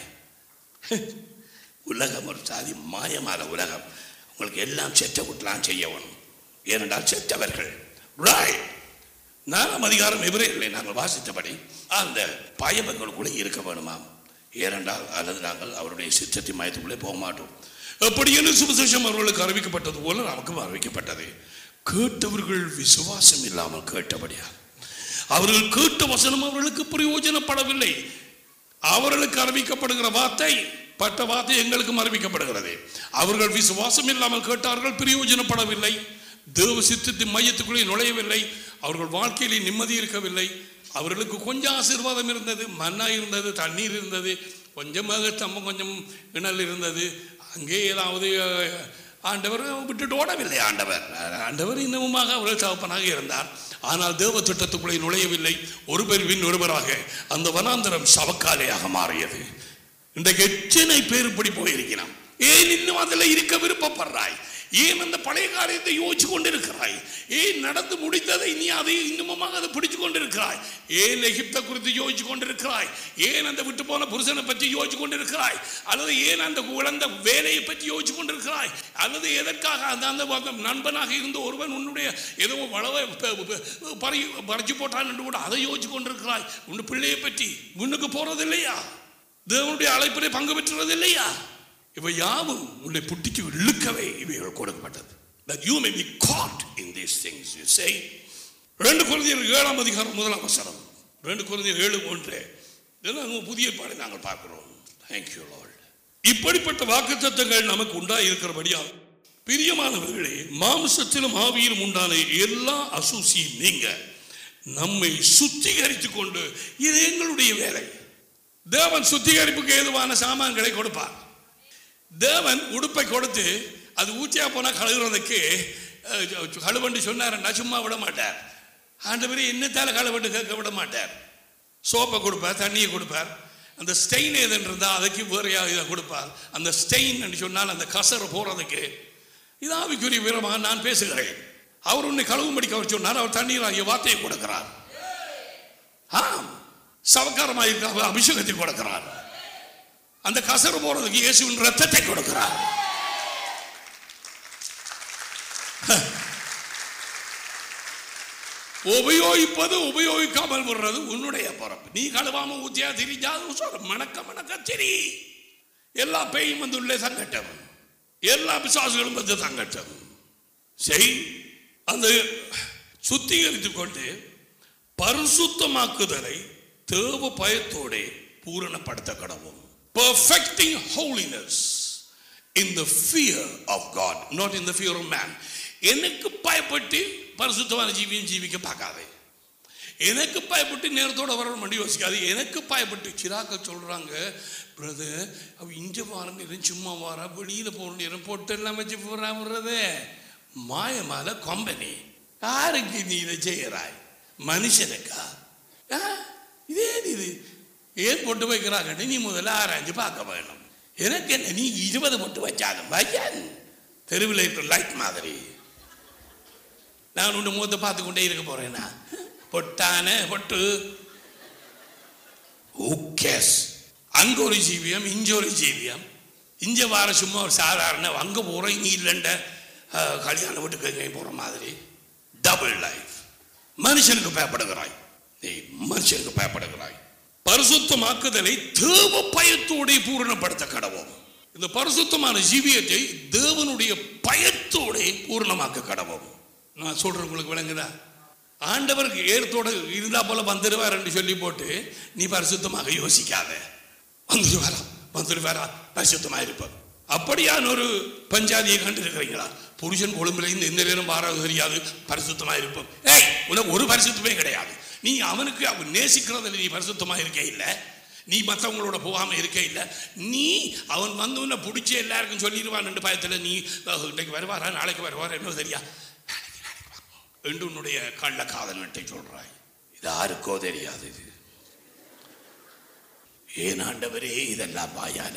உலகம் ஒரு சாதி மாயமான உலகம் உங்களுக்கு எல்லாம் செத்த விட்டுலாம் செய்ய வேணும் ஏனென்றால் செத்தவர்கள் ராய் நாலாம் அதிகாரம் எவரே இல்லை நாங்கள் வாசித்தபடி அந்த பயபங்களுக்குள்ளே இருக்க வேணுமாம் ஏனென்றால் அல்லது நாங்கள் அவருடைய சித்தத்தின் மயத்துக்குள்ளே போக மாட்டோம் அப்படி என்று சுவிசேஷம் அவர்களுக்கு அறிவிக்கப்பட்டது போல நமக்கும் அறிவிக்கப்பட்டது கேட்டவர்கள் விசுவாசம் இல்லாமல் கேட்டபடியா அவர்கள் கேட்ட வசனம் அவர்களுக்கு பிரயோஜனப்படவில்லை அவர்களுக்கு அறிவிக்கப்படுகிற வார்த்தை பட்ட வார்த்தை எங்களுக்கும் அறிவிக்கப்படுகிறது அவர்கள் விசுவாசம் இல்லாமல் கேட்டார்கள் பிரயோஜனப்படவில்லை தேவ சித்தத்தின் மையத்துக்குள்ளே நுழையவில்லை அவர்கள் வாழ்க்கையிலே நிம்மதி இருக்கவில்லை அவர்களுக்கு கொஞ்சம் ஆசீர்வாதம் இருந்தது மண்ணா இருந்தது தண்ணீர் இருந்தது கொஞ்சமாக தம்மம் கொஞ்சம் இணல் இருந்தது அங்கே ஏதாவது அஹ், ஆண்டவர் விட்டுட்டு ஓடவில்லை ஆண்டவர் ஆண்டவர் இன்னமுமாக அவர்கள் தகப்பனாக இருந்தார் ஆனால் தேவ திட்டத்துக்குள்ளே நுழையவில்லை ஒருவர் பின் ஒருவராக அந்த வனாந்தரம் சவக்காலையாக மாறியது இன்றைக்கு எத்தனை பேர் இப்படி போயிருக்கிறான் ஏன் இன்னும் அதில் இருக்க விருப்பப்படுறாய் ஏன் அந்த பழைய காரியத்தை யோசிச்சு கொண்டிருக்கிறாய் ஏன் நடந்து முடிந்ததை நீ அதை இன்னுமமாக அதை பிடிச்சு கொண்டிருக்கிறாய் ஏன் எகிப்த குறித்து யோசிச்சு கொண்டிருக்கிறாய் ஏன் அந்த விட்டு போன புருஷனை பற்றி யோசிச்சு கொண்டிருக்கிறாய் அல்லது ஏன் அந்த இழந்த வேலையை பற்றி யோசிச்சு கொண்டிருக்கிறாய் அல்லது எதற்காக அந்த அந்த அந்த நண்பனாக இருந்த ஒருவன் உன்னுடைய ஏதோ வளவை ப- ப- பறி பறிச்சு போட்டான் என்று கூட அதை யோசிச்சு கொண்டிருக்கிறாய் உன் பிள்ளையை பற்றி முன்னுக்கு போறது இல்லையா தேவனுடைய அழைப்பிலே பங்கு பெற்றுறது இல்லையா இவை யாவும் உன்னை புட்டிக்கு இழுக்கவே இவைகள் கொடுக்கப்பட்டது that you may be caught in these things you say ரெண்டு குழந்தையர் ஏழாம் அதிகாரம் முதலாம் வசனம் ரெண்டு குழந்தையர் ஏழு ஒன்று இதெல்லாம் நம்ம புதிய பாடை நாங்கள் பார்க்கிறோம் தேங்க்யூ லார்ட் இப்படிப்பட்ட வாக்குத்தத்தங்கள் நமக்கு உண்டாய் இருக்கிறபடியால் பிரியமானவர்களே மாம்சத்திலும் ஆவியிலும் உண்டான எல்லா அசூசியும் நீங்க நம்மை சுத்திகரித்துக் கொண்டு இது எங்களுடைய வேலை தேவன் சுத்திகரிப்புக்கு ஏதுவான சாமான்களை கொடுப்பார் தேவன் உடுப்பை கொடுத்து அது ஊற்றியா போனால் கழுகுறதுக்கு அஹ், கழுவண்டு சொன்னாருன்னா சும்மா விட மாட்டார் ஆண்டவரே என்னத்தால கழுவண்டு கேட்க விட மாட்டார் சோப்பை கொடுப்பார் தண்ணியை கொடுப்பார் அந்த ஸ்டெயின் எதுன்னு இருந்தால் அதுக்கு வேறையா இதை கொடுப்பார் அந்த ஸ்டெயின் என்று சொன்னால் அந்த கசரை போகிறதுக்கு இது ஆவிக்குரிய வீரமாக நான் பேசுகிறேன் அவர் உன்னை கழுவும்படிக்கு அவர் சொன்னார் அவர் தண்ணீர் ஆகிய வார்த்தையை கொடுக்கிறார் ஆம் சவக்காரமாக இருக்க அவர் அபிஷேகத்தை கொடுக்கிறார் அந்த கசரு போறதுக்கு இயேசுவின் ரத்தத்தை கொடுக்கிறார் உபயோகிப்பது உபயோகிக்காமல் விடுறது உன்னுடைய பொறுப்பு நீ கழுவாம ஊத்தியா திரிஞ்சா சொல்ற மணக்க மணக்க திரி எல்லா பேயும் வந்து உள்ளே தங்கட்டும் எல்லா பிசாசுகளும் வந்து தங்கட்டும் செய் அந்த சுத்திகரித்துக் கொண்டு பரிசுத்தமாக்குதலை தேவ பயத்தோட பூரணப்படுத்த கடவும் perfecting holiness in the fear of God not in the fear of man எனக்கு பயப்பட்டு பரிசுத்தமான ஜீவியம் ஜீவிக்க பார்க்காதே எனக்கு பயப்பட்டு நேரத்தோட வரணும் யோசிக்காது எனக்கு பயப்பட்டு சிராக்க சொல்றாங்க பிரதர் அவ இஞ்ச வார நேரம் சும்மா வாரா வெளியில போற நேரம் பொட்டு எல்லாம் வச்சு போறா விடுறது மாயமால கொம்பனி யாருக்கு நீ இதை செய்யறாய் மனுஷனுக்கா ஆ? இதே இது ஏன் பொட்டு வைக்கிறாங்கன்னு நீ முதல்ல ஆராய்ஞ்சு பார்க்க வேணும் எனக்கு என்ன நீ இருபது பொட்டு வச்சாலும் வையன் தெருவில் இருக்கிற லைட் மாதிரி நான் உன் முகத்தை பார்த்து கொண்டே இருக்க போறேனா பொட்டான பொட்டு ஓகேஸ் அங்க ஒரு ஜீவியம் இங்க ஒரு ஜீவியம் இங்க வார சும்மா ஒரு சாதாரண அங்க போறோம் நீ இல்லைண்ட அஹ், கல்யாண வீட்டுக்கு எங்கேயும் போற மாதிரி டபுள் லைஃப் மனுஷனுக்கு பயப்படுகிறாய் நீ மனுஷனுக்கு பயப்படுகிறாய் பரிசுத்தமாக்குதலை தேவ பயத்தோட பூரணப்படுத்த கடவோம் இந்த பரிசுத்தமான ஜீவியத்தை தேவனுடைய பயத்தோட பூரணமாக்க கடவோம் நான் சொல்றேன் உங்களுக்கு விளங்குதா ஆண்டவருக்கு ஏற்தோட இருந்தா போல வந்துடுவார் என்று சொல்லி போட்டு நீ பரிசுத்தமாக யோசிக்காத வந்துடுவாரா வந்துடுவாரா பரிசுத்தமா இருப்பார் அப்படியான ஒரு பஞ்சாதியை கண்டிருக்கிறீங்களா புருஷன் கொழும்புல இருந்து எந்த நேரம் வாராது தெரியாது பரிசுத்தமா இருப்போம் ஏய் உனக்கு ஒரு பரிசுத்தமே கிடையாது நீ அவனுக்கு அவன் நேசிக்கிறதுல நீ பரிசுத்தமா இருக்கே இல்லை நீ மற்றவங்களோட போகாம இருக்க இல்லை நீ அவன் வந்து உன்னை பிடிச்சி எல்லாருக்கும் சொல்லிடுவான் பயத்துல நீ அஹ், இன்னைக்கு வருவாரா நாளைக்கு வருவாரா என்ன தெரியா நாளைக்கு நாளைக்கு வா. என்று உன்னுடைய கள்ள காதலன்ட்டை சொல்றாய் இது யாருக்கோ தெரியாது இது ஏன் ஆண்டவரே இதெல்லாம் வாயால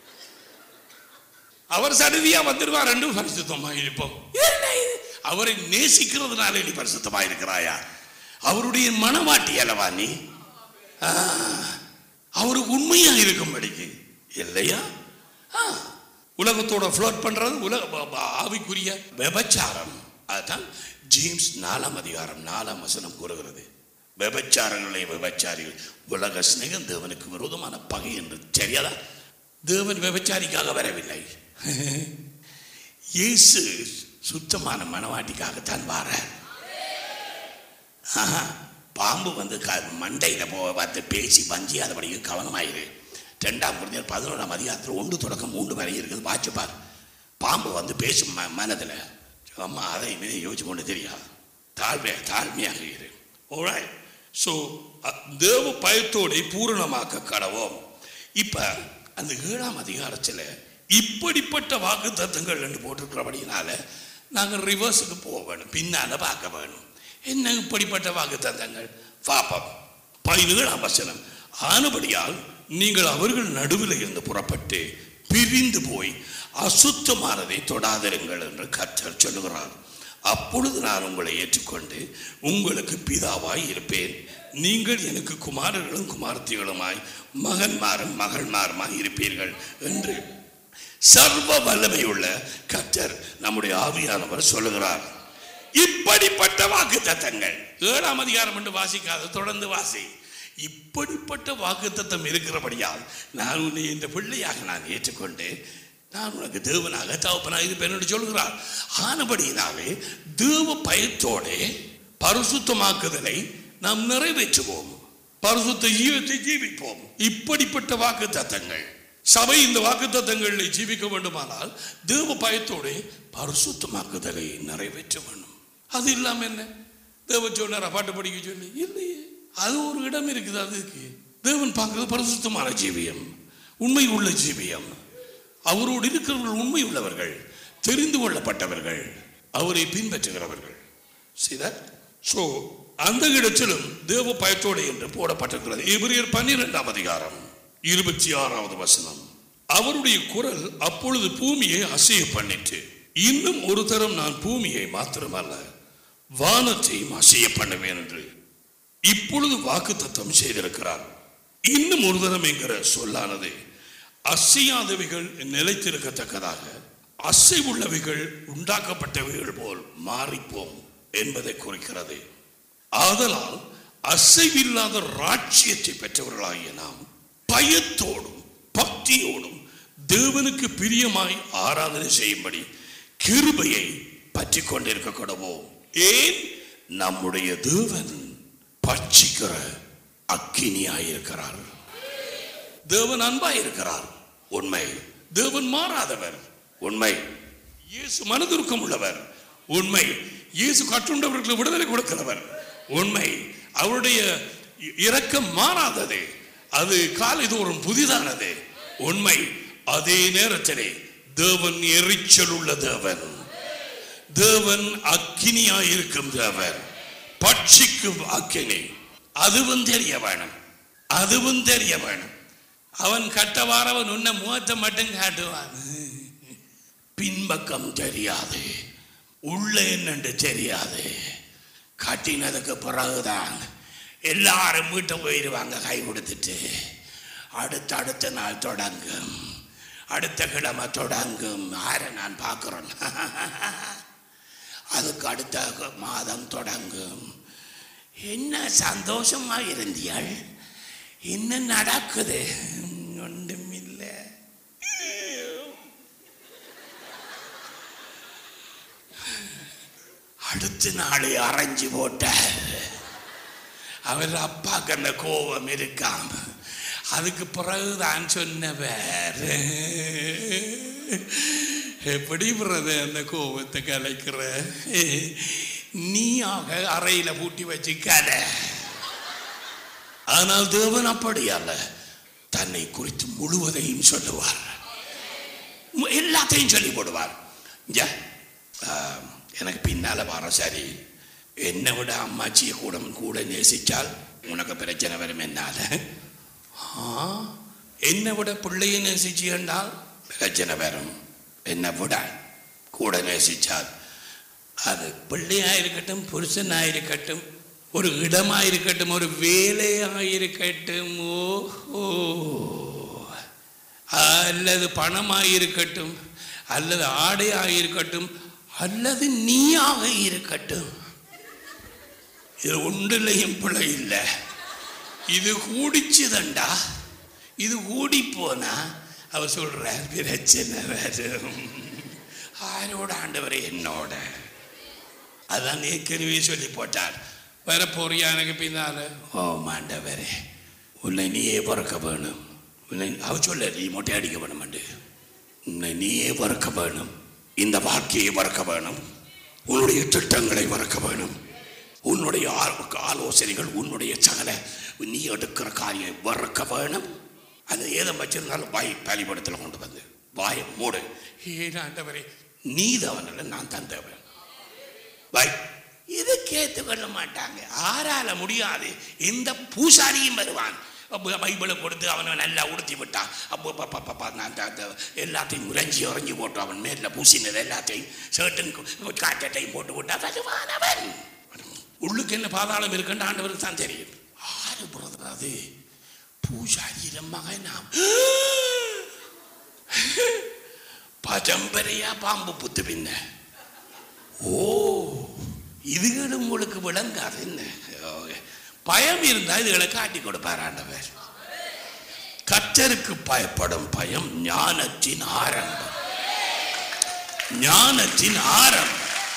அவர் சடுதியா வந்துடுவார் என்று பரிசுத்தமா இருப்போம் என்ன இது? அவரை நேசிக்கிறதுனால நீ பரிசுத்தமா இருக்கிறாயா அவருடைய மனவாட்டி அல்லவா நீ ஆ, அவருக்கு உண்மையா இருக்கும்படிக்கு இல்லையா ஆ, உலகத்தோட ஃப்ளோட் பண்றது உலக ப- ப- ஆவிக்குரிய விபச்சாரம் அதுதான் ஜேம்ஸ் நாலாம் அதிகாரம் நாலாம் வசனம் கூறுகிறது விபச்சாரங்களை விபச்சாரிகள் உலக சிநேகம் தேவனுக்கு விரோதமான பகை என்று தெரியாதா தேவன் விபச்சாரிக்காக வரவில்லை இயேசு சுத்தமான மனவாட்டிக்காகத்தான் வாரார் ஆஹா, பாம்பு வந்து க மண்டையில் போ பார்த்து பேசி பஞ்சி அதுபடிக்கு கவனமாயிரு ரெண்டாம் குழந்தையர் பதினோராம் அதிகாரத்தில் ஒன்று தொடக்கம் மூன்று வரை இருக்குது வாட்சிப்பார் பாம்பு வந்து பேசும் ம மனதில் அம்மா அதை இவனை யோசிச்சு கொண்டு தெரியாது தாழ்மையா தாழ்மையாக இரு alright ஸோ தேவ பயத்தோட பூரணமாக்க கடவோம் இப்ப அந்த ஏழாம் அதிகாரத்தில் இப்படிப்பட்ட வாக்கு தத்துவங்கள் என்று போட்டிருக்கிறபடினால நாங்கள் ரிவர்ஸுக்கு போக வேணும் பின்னால பார்க்க வேணும் என்ன இப்படிப்பட்ட வாக்கு தத்தங்கள் பாப்போம் பதினேழாம் வசனம் ஆனபடியால் நீங்கள் அவர்கள் நடுவில் இருந்து புறப்பட்டு பிரிந்து போய் அசுத்தமானதை தொடாதிருங்கள் என்று கர்த்தர் சொல்லுகிறார் அப்பொழுது நான் உங்களை ஏற்றுக்கொண்டு உங்களுக்கு பிதாவாய் இருப்பேன் நீங்கள் எனக்கு குமாரர்களும் குமாரத்திகளுமாய் மகன்மாரும் மகள்மாருமாய் இருப்பீர்கள் என்று சர்வ வல்லமையுள்ள கர்த்தர் நம்முடைய ஆவியானவர் சொல்லுகிறார் இப்படிப்பட்ட வாக்கு தத்தங்கள் ஏழாம் அதிகாரம் என்று வாசிக்காத தொடர்ந்து வாசி இப்படிப்பட்ட வாக்குத்தத்தம் இருக்கிறபடியால் நான் உன்னை இந்த பிள்ளையாக நான் ஏற்றுக்கொண்டு நான் உனக்கு தேவனாக தகப்பனாக இருப்பேன் என்று சொல்கிறார் ஆனபடியினாலே தேவ பயத்தோடே பரிசுத்தமாக்குதலை நாம் நிறைவேற்றுவோம் பரிசுத்த ஜீவத்தை ஜீவிப்போம் இப்படிப்பட்ட வாக்கு தத்தங்கள் சபை இந்த வாக்கு தத்தங்களில் ஜீவிக்க வேண்டுமானால் தேவ பயத்தோடே பரிசுத்தமாக்குதலை நிறைவேற்ற வேண்டும் அது இல்லாம என்ன தேவ சொன்னாரா பாட்டு படிக்க சொல்லி இல்லையே அது ஒரு இடம் இருக்குது அதுக்கு தேவன் பார்க்கிறது பரிசுத்தமான ஜீவியம் உண்மை உள்ள ஜீவியம் அவரோடு இருக்கிறவர்கள் உண்மை உள்ளவர்கள் தெரிந்து கொள்ளப்பட்டவர்கள் அவரை பின்பற்றுகிறவர்கள் See that? So, அந்த இடத்திலும் தேவ பயத்தோடு என்று போடப்பட்டிருக்கிறது எபிரியர் பன்னிரெண்டாம் அதிகாரம் இருபத்தி ஆறாவது வசனம் அவருடைய குரல் அப்பொழுது பூமியை அசைய பண்ணிட்டு இன்னும் ஒரு தரம் நான் பூமியை மாத்திரமல்ல வானத்தையும் அசைய பண்ணுவேன் என்று இப்பொழுது வாக்குத்தத்தம் செய்திருக்கிறார் இன்னும் ஒரு தரம் என்கிற சொல்லானது அசையாதவைகள் நிலைத்திருக்கத்தக்கதாக அசைவுள்ளவைகள் உண்டாக்கப்பட்டவைகள் போல் மாறிப்போம் என்பதை குறிக்கிறது ஆதலால் அசைவில்லாத ராட்சியத்தை பெற்றவர்களாகிய நாம் பயத்தோடும் பக்தியோடும் தேவனுக்கு பிரியமாய் ஆராதனை செய்யும்படி கிருபையை பற்றி கொண்டிருக்க கூடவோம் ஏன் நம்முடைய தேவன் பட்சிக்கிற அக்கினியாயிருக்கிறார் தேவன் அன்பாயிருக்கிறார் உண்மை தேவன் மாறாதவர் உண்மை இயேசு மனதுருக்கம் உள்ளவர் உண்மை இயேசு கட்டுண்டவர்களுக்கு விடுதலை கொடுக்கிறவர் உண்மை அவருடைய இ- இரக்கம் மாறாதது அது காலை தோறும் புதிதானது உண்மை அதே நேரத்திலே தேவன் எரிச்சல் உள்ள தேவன் தேவன் அக்கினியாயிருக்கும் தேவன் பட்சிக்கும் அக்கினி அதுவும் தெரிய வேணும் அதுவும் தெரிய வேணும் அவன் கட்டவாரவன் உன்ன முகத்தை மட்டும் காட்டுவான் பின்பக்கம் தெரியாது உள்ள என்னன்னு தெரியாது கட்டினதுக்கு பிறகுதான் எல்லாரும் வீட்டை போயிடுவாங்க கை கொடுத்துட்டு அடுத்த அடுத்த நாள் தொடங்கும் அடுத்த கிழமை தொடங்கும் யாரை நான் பார்க்குறேன் அதுக்கு அடுத்த மாதம் தொடங்கும் என்ன சந்தோஷமா இருந்தியாள் என்ன நடக்குது ஒன்றுமில்லை அடுத்த நாளை அரைஞ்சு போட்டார் அவர் அப்பாக்கு அந்த கோபம் இருக்காம அதுக்கு பிறகுதான் சொன்னவர் எப்படி பிறகு அந்த கோபத்தை கலைக்கிற நீயாக அறையில பூட்டி வச்சு கலை ஆனால் தேவன் அப்படி அல்ல தன்னை குறித்து முழுவதையும் சொல்லுவார் மு- எல்லாத்தையும் சொல்லி போடுவார் இங்க, ஆம், எனக்கு பின்னால வர சரி என்னை விட அம்மாச்சியை கூட கூட நேசிச்சால் உனக்கு பிரச்சனை வரும் என்னால ஆ, என்னை விட பிள்ளையை நேசிச்சு என்றால் பிரச்சனை வரும் என்னை விட கூட நேசிச்சால் அது பிள்ளையா இருக்கட்டும் புருஷனா இருக்கட்டும் ஒரு இடமா இருக்கட்டும் ஒரு வேலையா இருக்கட்டும் ஓ அல்லது பணமாக இருக்கட்டும் அல்லது ஆடையாக இருக்கட்டும் அல்லது நீயாக இருக்கட்டும் இது ஒன்றிலையும் பிழை இல்லை இது கூடிச்சுதண்டா இது கூடி போனா அவ சொல்ற பிரச்சனை வரும் ஆரோட ஆண்டவரே என்னோட அதான் ஏற்கனவே சொல்லி போட்டார் வர போறியா எனக்கு பின்னால ஓ மாண்டவரே உன்னை நீயே பிறக்க வேணும் உன்னை அவ சொல்ல நீ மொட்டை அடிக்க வேணுமெண்டு உன்னை நீயே பிறக்க வேணும் இந்த வாழ்க்கையை மறக்க வேணும் உன்னுடைய திட்டங்களை மறக்க வேணும் உன்னுடைய ஆ- ஆலோசனைகள் உன்னுடைய சகல நீ எடுக்கிற காரியம் வெறுக்க வேணும் அது ஏதோ வச்சிருந்தாலும் வாய் பலிபடத்தில் கொண்டு வந்து வாயை மூடு ஏன் ஆண்டவரே நீ தவனல்ல நான் தந்தவன் வாய் இது கேட்டுக்கொள்ள மாட்டாங்க ஆறால முடியாது இந்த பூசாரியும் வருவான் அப்ப பைபிளை கொடுத்து அவனை நல்லா உடுத்தி விட்டான் அப்போ ப- ப- ப- ப- நான் அந்த- அந்த எல்லாத்தையும் உறைஞ்சி உறைஞ்சி போட்டு அவன் மேல பூசினது எல்லாத்தையும் ஷர்ட்டும் காட்டட்டையும் போட்டு விட்டா வருவான் அவன் உள்ளுக்கு என்ன பாதாளம் இருக்குன்னு ஆண்டவருக்கு தான் தெரியும் ஆறு பிரதர் அது பூசாரியில மகனாம் பஜம்பரையா பாம்பு புத்து பின்ன ஓ இதுகள் உங்களுக்கு விளங்காது என்ன ஓகே. பயம் இருந்தா இதுகளை காட்டி கொடுப்பார் ஆண்டவர் கர்த்தருக்கு பயப்படும் பயம் ஞானத்தின் ஆரம்பம் ஞானத்தின் ஆரம்பம்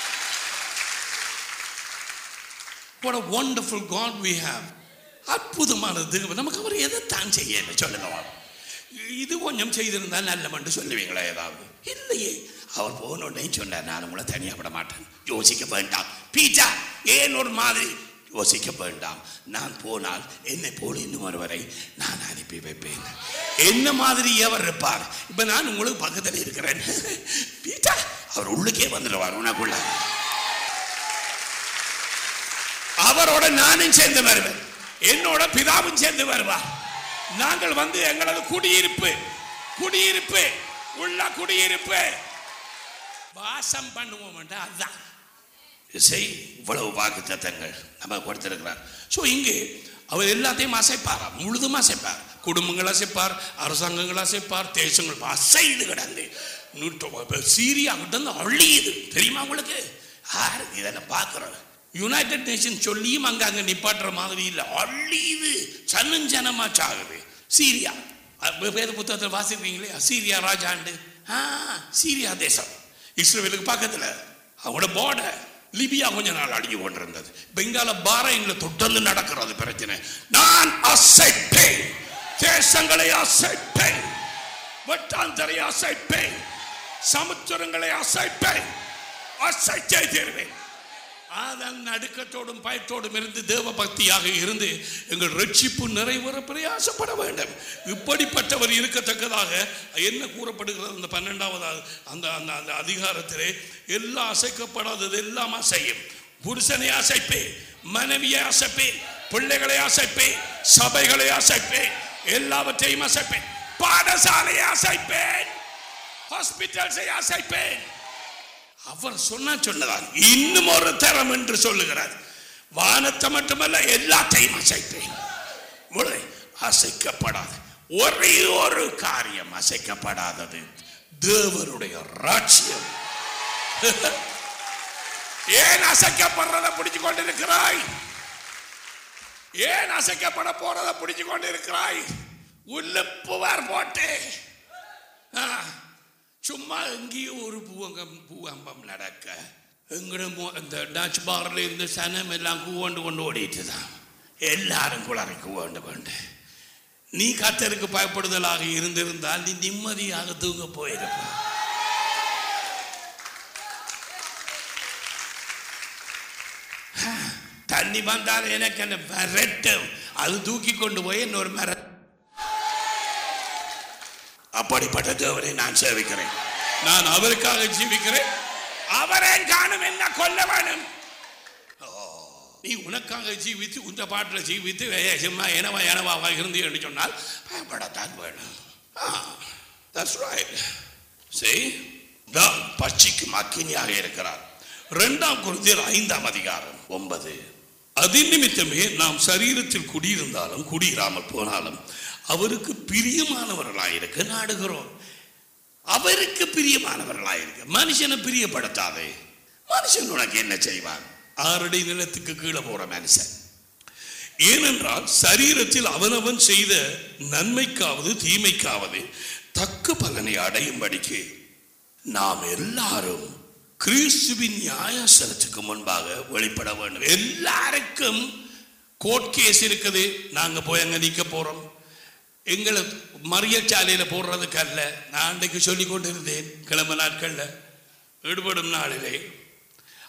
What a wonderful God we have. அற்புதமான தேவன் நமக்கு அவர் எதைத்தான் செய்ய சொல்லுங்க வாங்க. இது கொஞ்சம் செய்திருந்தால் நல்லமென்று சொல்லுவீங்களா ஏதாவது இல்லையே அவர் போனோடனே சொன்னார் நான் உங்களை தனியாக விட மாட்டேன் யோசிக்க வேண்டாம் பீட்டா ஏன் ஒரு மாதிரி யோசிக்க வேண்டாம் நான் போனால் என்னை போல இன்னும் ஒருவரை நான் அனுப்பி வைப்பேன் என்ன மாதிரி எவர் இருப்பார் இப்ப நான் உங்களுக்கு பக்கத்தில் இருக்கிறேன் பீட்டா அவர் உள்ளுக்கே வந்துடுவார் உனக்குள்ள அவரோட நானும் சேர்ந்து வருவேன் என்னோட பிதாவும் சேர்ந்து வருவார் நாங்கள் வந்து எங்களது குடியிருப்பு குடியிருப்பு உள்ள குடியிருப்பு வாசம் பண்ணுவோம் அதுதான் இசை இவ்வளவு வாக்கு தத்தங்கள் நம்ம கொடுத்திருக்கிறார் ஸோ இங்கே அவர் எல்லாத்தையும் அசைப்பார் முழுதும் அசைப்பார் குடும்பங்கள் அசைப்பார் அரசாங்கங்கள் அசைப்பார் தேசங்கள் அசைது கிடந்து நூற்று சீரியா கிட்ட இருந்து அழியுது தெரியுமா உங்களுக்கு யாரு இதெல்லாம் பார்க்குறோம் யுனைடெட் நேஷன் சொல்லியும் அங்க அங்க நிப்பாட்டுற மாதிரி இல்லை அழியுது சனஞ்சனமா சாகுது சீரியா அஹ் வேத புத்தகத்தில் வாசிக்கிறீங்களே சீரியா ராஜாண்டு ஆ சீரியா தேசம் இஸ்ரேலுக்கு பக்கத்துல அவங்களோட பார்டர் லிபியா கொஞ்ச நாள் அடிஞ்சு கொண்டிருந்தது பெங்கால பாறைங்களை தொடர்ந்து நடக்கிறது பிரச்சனை நான் அசைப்பேன் தேசங்களை அசைப்பேன் வெட்டாந்தரை அசைப்பேன் சமுத்திரங்களை அசைப்பேன் அசைச்சே தீர்வேன் அதன் நடுக்கத்தோடும் பயத்தோடும் இருந்து தேவ பக்தியாக இருந்து எங்கள் ரட்சிப்பு நிறைவேற பிரயாசப்பட வேண்டும் இப்படிப்பட்டவர் இருக்கத்தக்கதாக என்ன கூறப்படுகிறது அந்த பன்னெண்டாவது அந்த அந்த அந்த அதிகாரத்திலே எல்லாம் அசைக்கப்படாதது எல்லாம் அசையும் புருஷனை அசைப்பேன் மனைவியை அசைப்பேன் பிள்ளைகளை அசைப்பேன் சபைகளை அசைப்பேன் எல்லாவற்றையும் அசைப்பேன் பாடசாலையை அசைப்பேன் ஹாஸ்பிட்டல்ஸை அசைப்பேன் அவர் சொன்னா சொன்னதான் இன்னும் ஒரு தரம் என்று சொல்லுகிறார் வானத்தை மட்டுமல்ல எல்லாத்தையும் அசைப்பேன் முறை அசைக்கப்படாது ஒரே ஒரு காரியம் அசைக்கப்படாதது தேவனுடைய ராட்சியம் ஏன் அசைக்கப்படுறத பிடிச்சு கொண்டிருக்கிறாய் ஏன் அசைக்கப்பட போறத பிடிச்சு கொண்டிருக்கிறாய் உள்ளுப்புவார் போட்டு ஆ, சும்மா எங்கேயும் ஒரு பூவங்கம் பூவம்பம் நடக்க எங்கிடும் இந்த டச் பார்ல இருந்து சனம் எல்லாம் கூவண்டு கொண்டு ஓடிட்டு தான் எல்லாரும் குளறி கூவண்டு கொண்டு நீ கத்தருக்கு பயப்படுதலாக இருந்திருந்தால் நீ நிம்மதியாக தூங்க போயிருப்ப தண்ணி வந்தால் எனக்கு என்ன விரட்டும் அது தூக்கி கொண்டு போய் இன்னொரு மர அப்படிப்பட்ட தேவனை நான் சேவிக்கிறேன் நான் அவருக்காக ஜீவிக்கிறேன் அவரை காணும் என்ன கொல்ல வேணும் ஓ, நீ உனக்காக ஜீவித்து உந்த பாட்டில் ஜீவித்து ஏய், சும்மா எனவா எனவாவா இருந்து என்று சொன்னால் பயப்படத்தான் வேணும் தட்ஸ் ரைட் சரி தான் பட்சிக்கும் அக்கினியாக இருக்கிறார் இரண்டாம் குருதியர் ஐந்தாம் அதிகாரம் ஒன்பது அது நிமித்தமே நாம் சரீரத்தில் குடியிருந்தாலும் குடியிராமல் போனாலும் அவருக்கு பிரியமானவர்களாயிருக்க நாடுகிறோம் அவருக்கு பிரியமானவர்களாயிருக்க மனுஷனை பிரியப்படுத்தாதே மனுஷன் உனக்கு என்ன செய்வான் ஆறடி நிலத்துக்கு கீழே போற மனுஷன் ஏனென்றால் சரீரத்தில் அவனவன் செய்த நன்மைக்காவது தீமைக்காவது தக்க பலனை அடையும்படிக்கு நாம் எல்லாரும் கிறிஸ்துவின் நியாயசனத்துக்கு முன்பாக வெளிப்பட வேண்டும் எல்லாருக்கும் கோர்ட் கேஸ் இருக்குது நாங்க போய் அங்க நிக்க போறோம் எங்களை மறியச்சாலையில போடுறதுக்கு அல்ல நான் அன்றைக்கு சொல்லி கொண்டிருந்தேன் கிளம்ப நாட்கள்ல ஈடுபடும் நாளிலே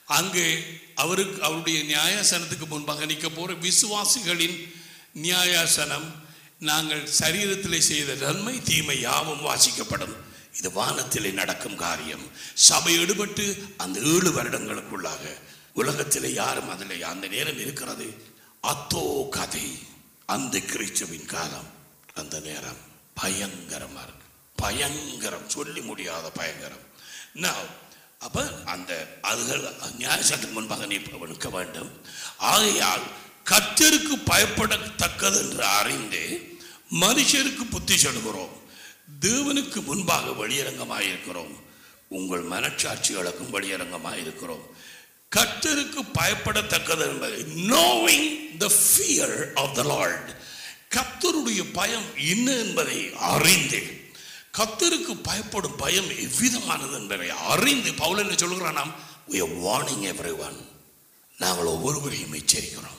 அங்கே அவருக்கு அவருடைய நியாயாசனத்துக்கு முன்பாக நிற்க போற விசுவாசிகளின் நியாயாசனம் நாங்கள் சரீரத்திலே செய்த நன்மை தீமை யாவும் வாசிக்கப்படும் இது வானத்திலே நடக்கும் காரியம் சபை எடுபட்டு அந்த ஏழு வருடங்களுக்குள்ளாக உலகத்திலே யாரும் அதில் அந்த நேரம் இருக்கிறது அத்தோ கதை அந்த கிறிஸ்துவின் காலம் அந்த நேரம் பயங்கரமா இருக்கு பயங்கரம் சொல்லி முடியாத பயங்கரம் Now, அப்ப அந்த அதுகள் நியாயசத்துக்கு முன்பாக நீ நிற்க வேண்டும் ஆகையால் கத்தருக்கு பயப்படத்தக்கது என்று அறிந்து மனுஷருக்கு புத்தி சொல்கிறோம் தேவனுக்கு முன்பாக வெளியரங்கமாயிருக்கிறோம் உங்கள் மனச்சாட்சிகளுக்கும் வெளியரங்கமாயிருக்கிறோம் கர்த்தருக்கு பயப்படத்தக்கது என்பது knowing the fear of the Lord கர்த்தருடைய பயம் என்ன என்பதை அறிந்து கர்த்தருக்கு பயப்படும் பயம் எவ்விதமானது என்பதை அறிந்து பவுல் என்ன சொல்கிறான் நாம் we are warning everyone நாங்கள் ஒவ்வொருவரையும் எச்சரிக்கிறோம்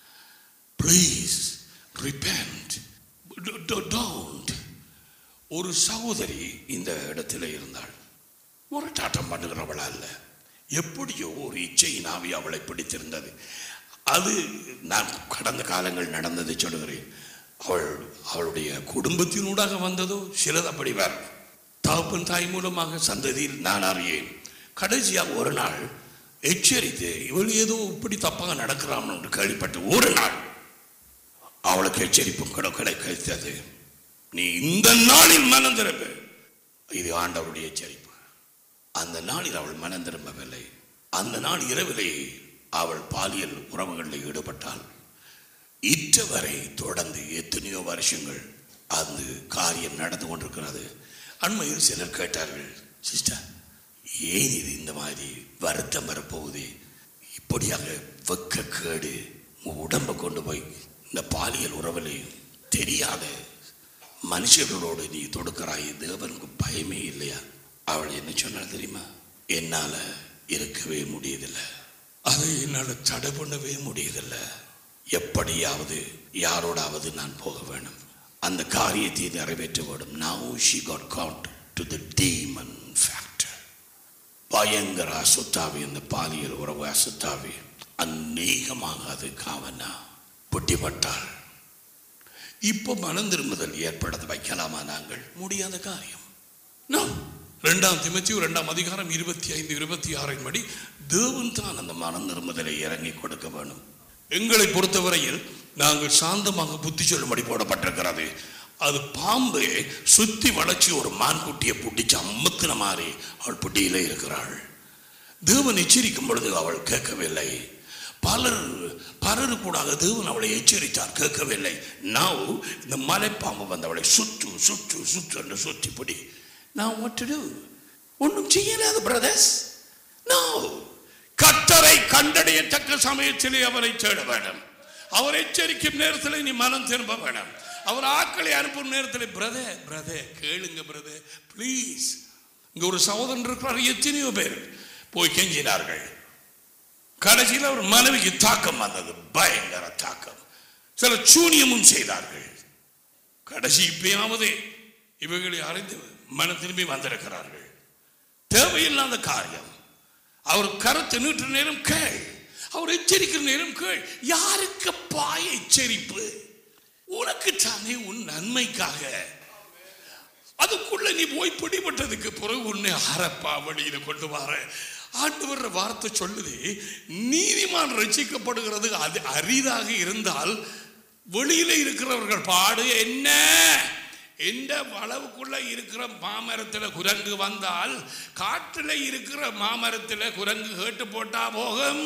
ப்ளீஸ் ரிப்பேண்ட் டோன்ட் ஒரு சகோதரி இந்த இடத்துல இருந்தாள் முரட்டாட்டம் பண்ணுகிறவளா அல்ல எப்படியோ ஒரு இச்சையின் ஆவி அவளை பிடித்திருந்தது அது நான் கடந்த காலங்கள் நடந்ததை சொல்லுகிறேன் அவள் அவளுடைய குடும்பத்தினூடாக வந்ததோ சிலது அப்படி வேற தகப்பன் தாய் மூலமாக சந்ததியில் நான் அறியேன் கடைசியாக ஒரு நாள் எச்சரித்து இவள் ஏதோ இப்படி தப்பாக நடக்கிறான் என்று கேள்விப்பட்டு ஒரு நாள் அவளுக்கு எச்சரிப்பும் கூட கிடைத்தது நீ இந்த நாளில் மனம் திரும்பு இது ஆண்டவருடைய எச்சரிப்பு அந்த நாளில் அவள் மனம் திரும்பவில்லை அந்த நாள் இரவிலே அவள் பாலியல் உறவுகளில் ஈடுபட்டாள் இற்றவரை தொடர்ந்து எத்தனையோ வருஷங்கள் அந்த காரியம் நடந்து கொண்டிருக்கிறது அண்மையில் சிலர் கேட்டார்கள் சிஸ்டர் ஏன் இது இந்த மாதிரி வருத்தம் வரப்போகுது இப்படியாக வெக்க கேடு உன் உடம்பை கொண்டு போய் இந்த பாலியல் உறவில் தெரியாத மனுஷர்களோடு நீ தொடுக்கிறாய் தேவனுக்கு பயமே இல்லையா அவள் என்ன சொன்னாள் தெரியுமா என்னால இருக்கவே முடியதில்லை அதை என்னால் தடை பண்ணவே முடியதில்லை எப்படியாவது யாரோடாவது நான் போக வேணும் அந்த காரியத்தை நிறைவேற்ற வேண்டும் now she got count to the demon factor பயங்கர அசுத்தாவி அந்த பாலியல் உறவு அசுத்தாவி அநேகமாக அது காவனா புட்டிப்பட்டாள் இப்போ மனம் திரும்புதல் ஏற்படுத்த வைக்கலாமா நாங்கள் முடியாத காரியம் No. இரண்டாம் திமத்தியு இரண்டாம் அதிகாரம் இருபத்தி ஐந்து இருபத்தி ஆறின் படி தேவன் தான் அந்த மனம் திரும்புதலை இறங்கி கொடுக்க வேணும் எங்களை பொறுத்தவரையில் நாங்கள் சாந்தமாக புத்தி சொல்லும்படி போடப்பட்டிருக்கிறது அது பாம்பு சுத்தி வளைச்சி ஒரு மான்குட்டியை புட்டிச்சு அமுத்தின மாதிரி அவள் புட்டியிலே இருக்கிறாள் தேவன் எச்சரிக்கும் பொழுது அவள் கேட்கவில்லை பலர் பலரு கூடாக தேவன் அவளை எச்சரித்தார் கேட்கவில்லை நான் இந்த மலைப்பாம்பு வந்து அவளை சுற்று சுற்று சுற்று என்று சுற்றி பிடி நான் what to do ஒன்றும் செய்யலாத பிரதர்ஸ் நோ கத்தரை கண்டடையத்தக்க சமயத்திலே அவரை தேட வேண்டும் அவர் எச்சரிக்கும் நேரத்தில் நீ மனம் திரும்ப வேணும் அவர் ஆக்களை அனுப்பும் நேரத்தில் பிரதே பிரதே கேளுங்க பிரதே ப்ளீஸ் இங்க ஒரு சகோதரன் இருக்கிறார் எத்தனையோ பேர் போய் கெஞ்சினார்கள் கடைசியில் அவர் மனைவிக்கு தாக்கம் வந்தது பயங்கர தாக்கம் சில சூனியமும் செய்தார்கள் கடைசி இப்பயாவது இவைகளை அறிந்து மன திரும்பி வந்திருக்கிறார்கள் தேவையில்லாத காரியம் அவர் கருத்து நீட்டுற நேரம் கேள் அவர் எச்சரிக்கிற நேரம் கேள் யாருக்கு பாய எச்சரிப்பு உனக்கு தானே உன் நன்மைக்காக அதுக்குள்ள நீ போய் பிடிபட்டதுக்கு பிறகு உன்னை அறப்பா வழியில கொண்டு வர ஆண்டவர் வார்த்தை சொல்லுது நீதிமான் ரட்சிக்கப்படுகிறது அது அரிதாக இருந்தால் வெளியில இருக்கிறவர்கள் பாடு என்ன எந்த அளவுக்குள்ள இருக்கிற மாமரத்துல குரங்கு வந்தால் காட்டுல இருக்கிற மாமரத்துல குரங்கு கேட்டு போட்டா போகும்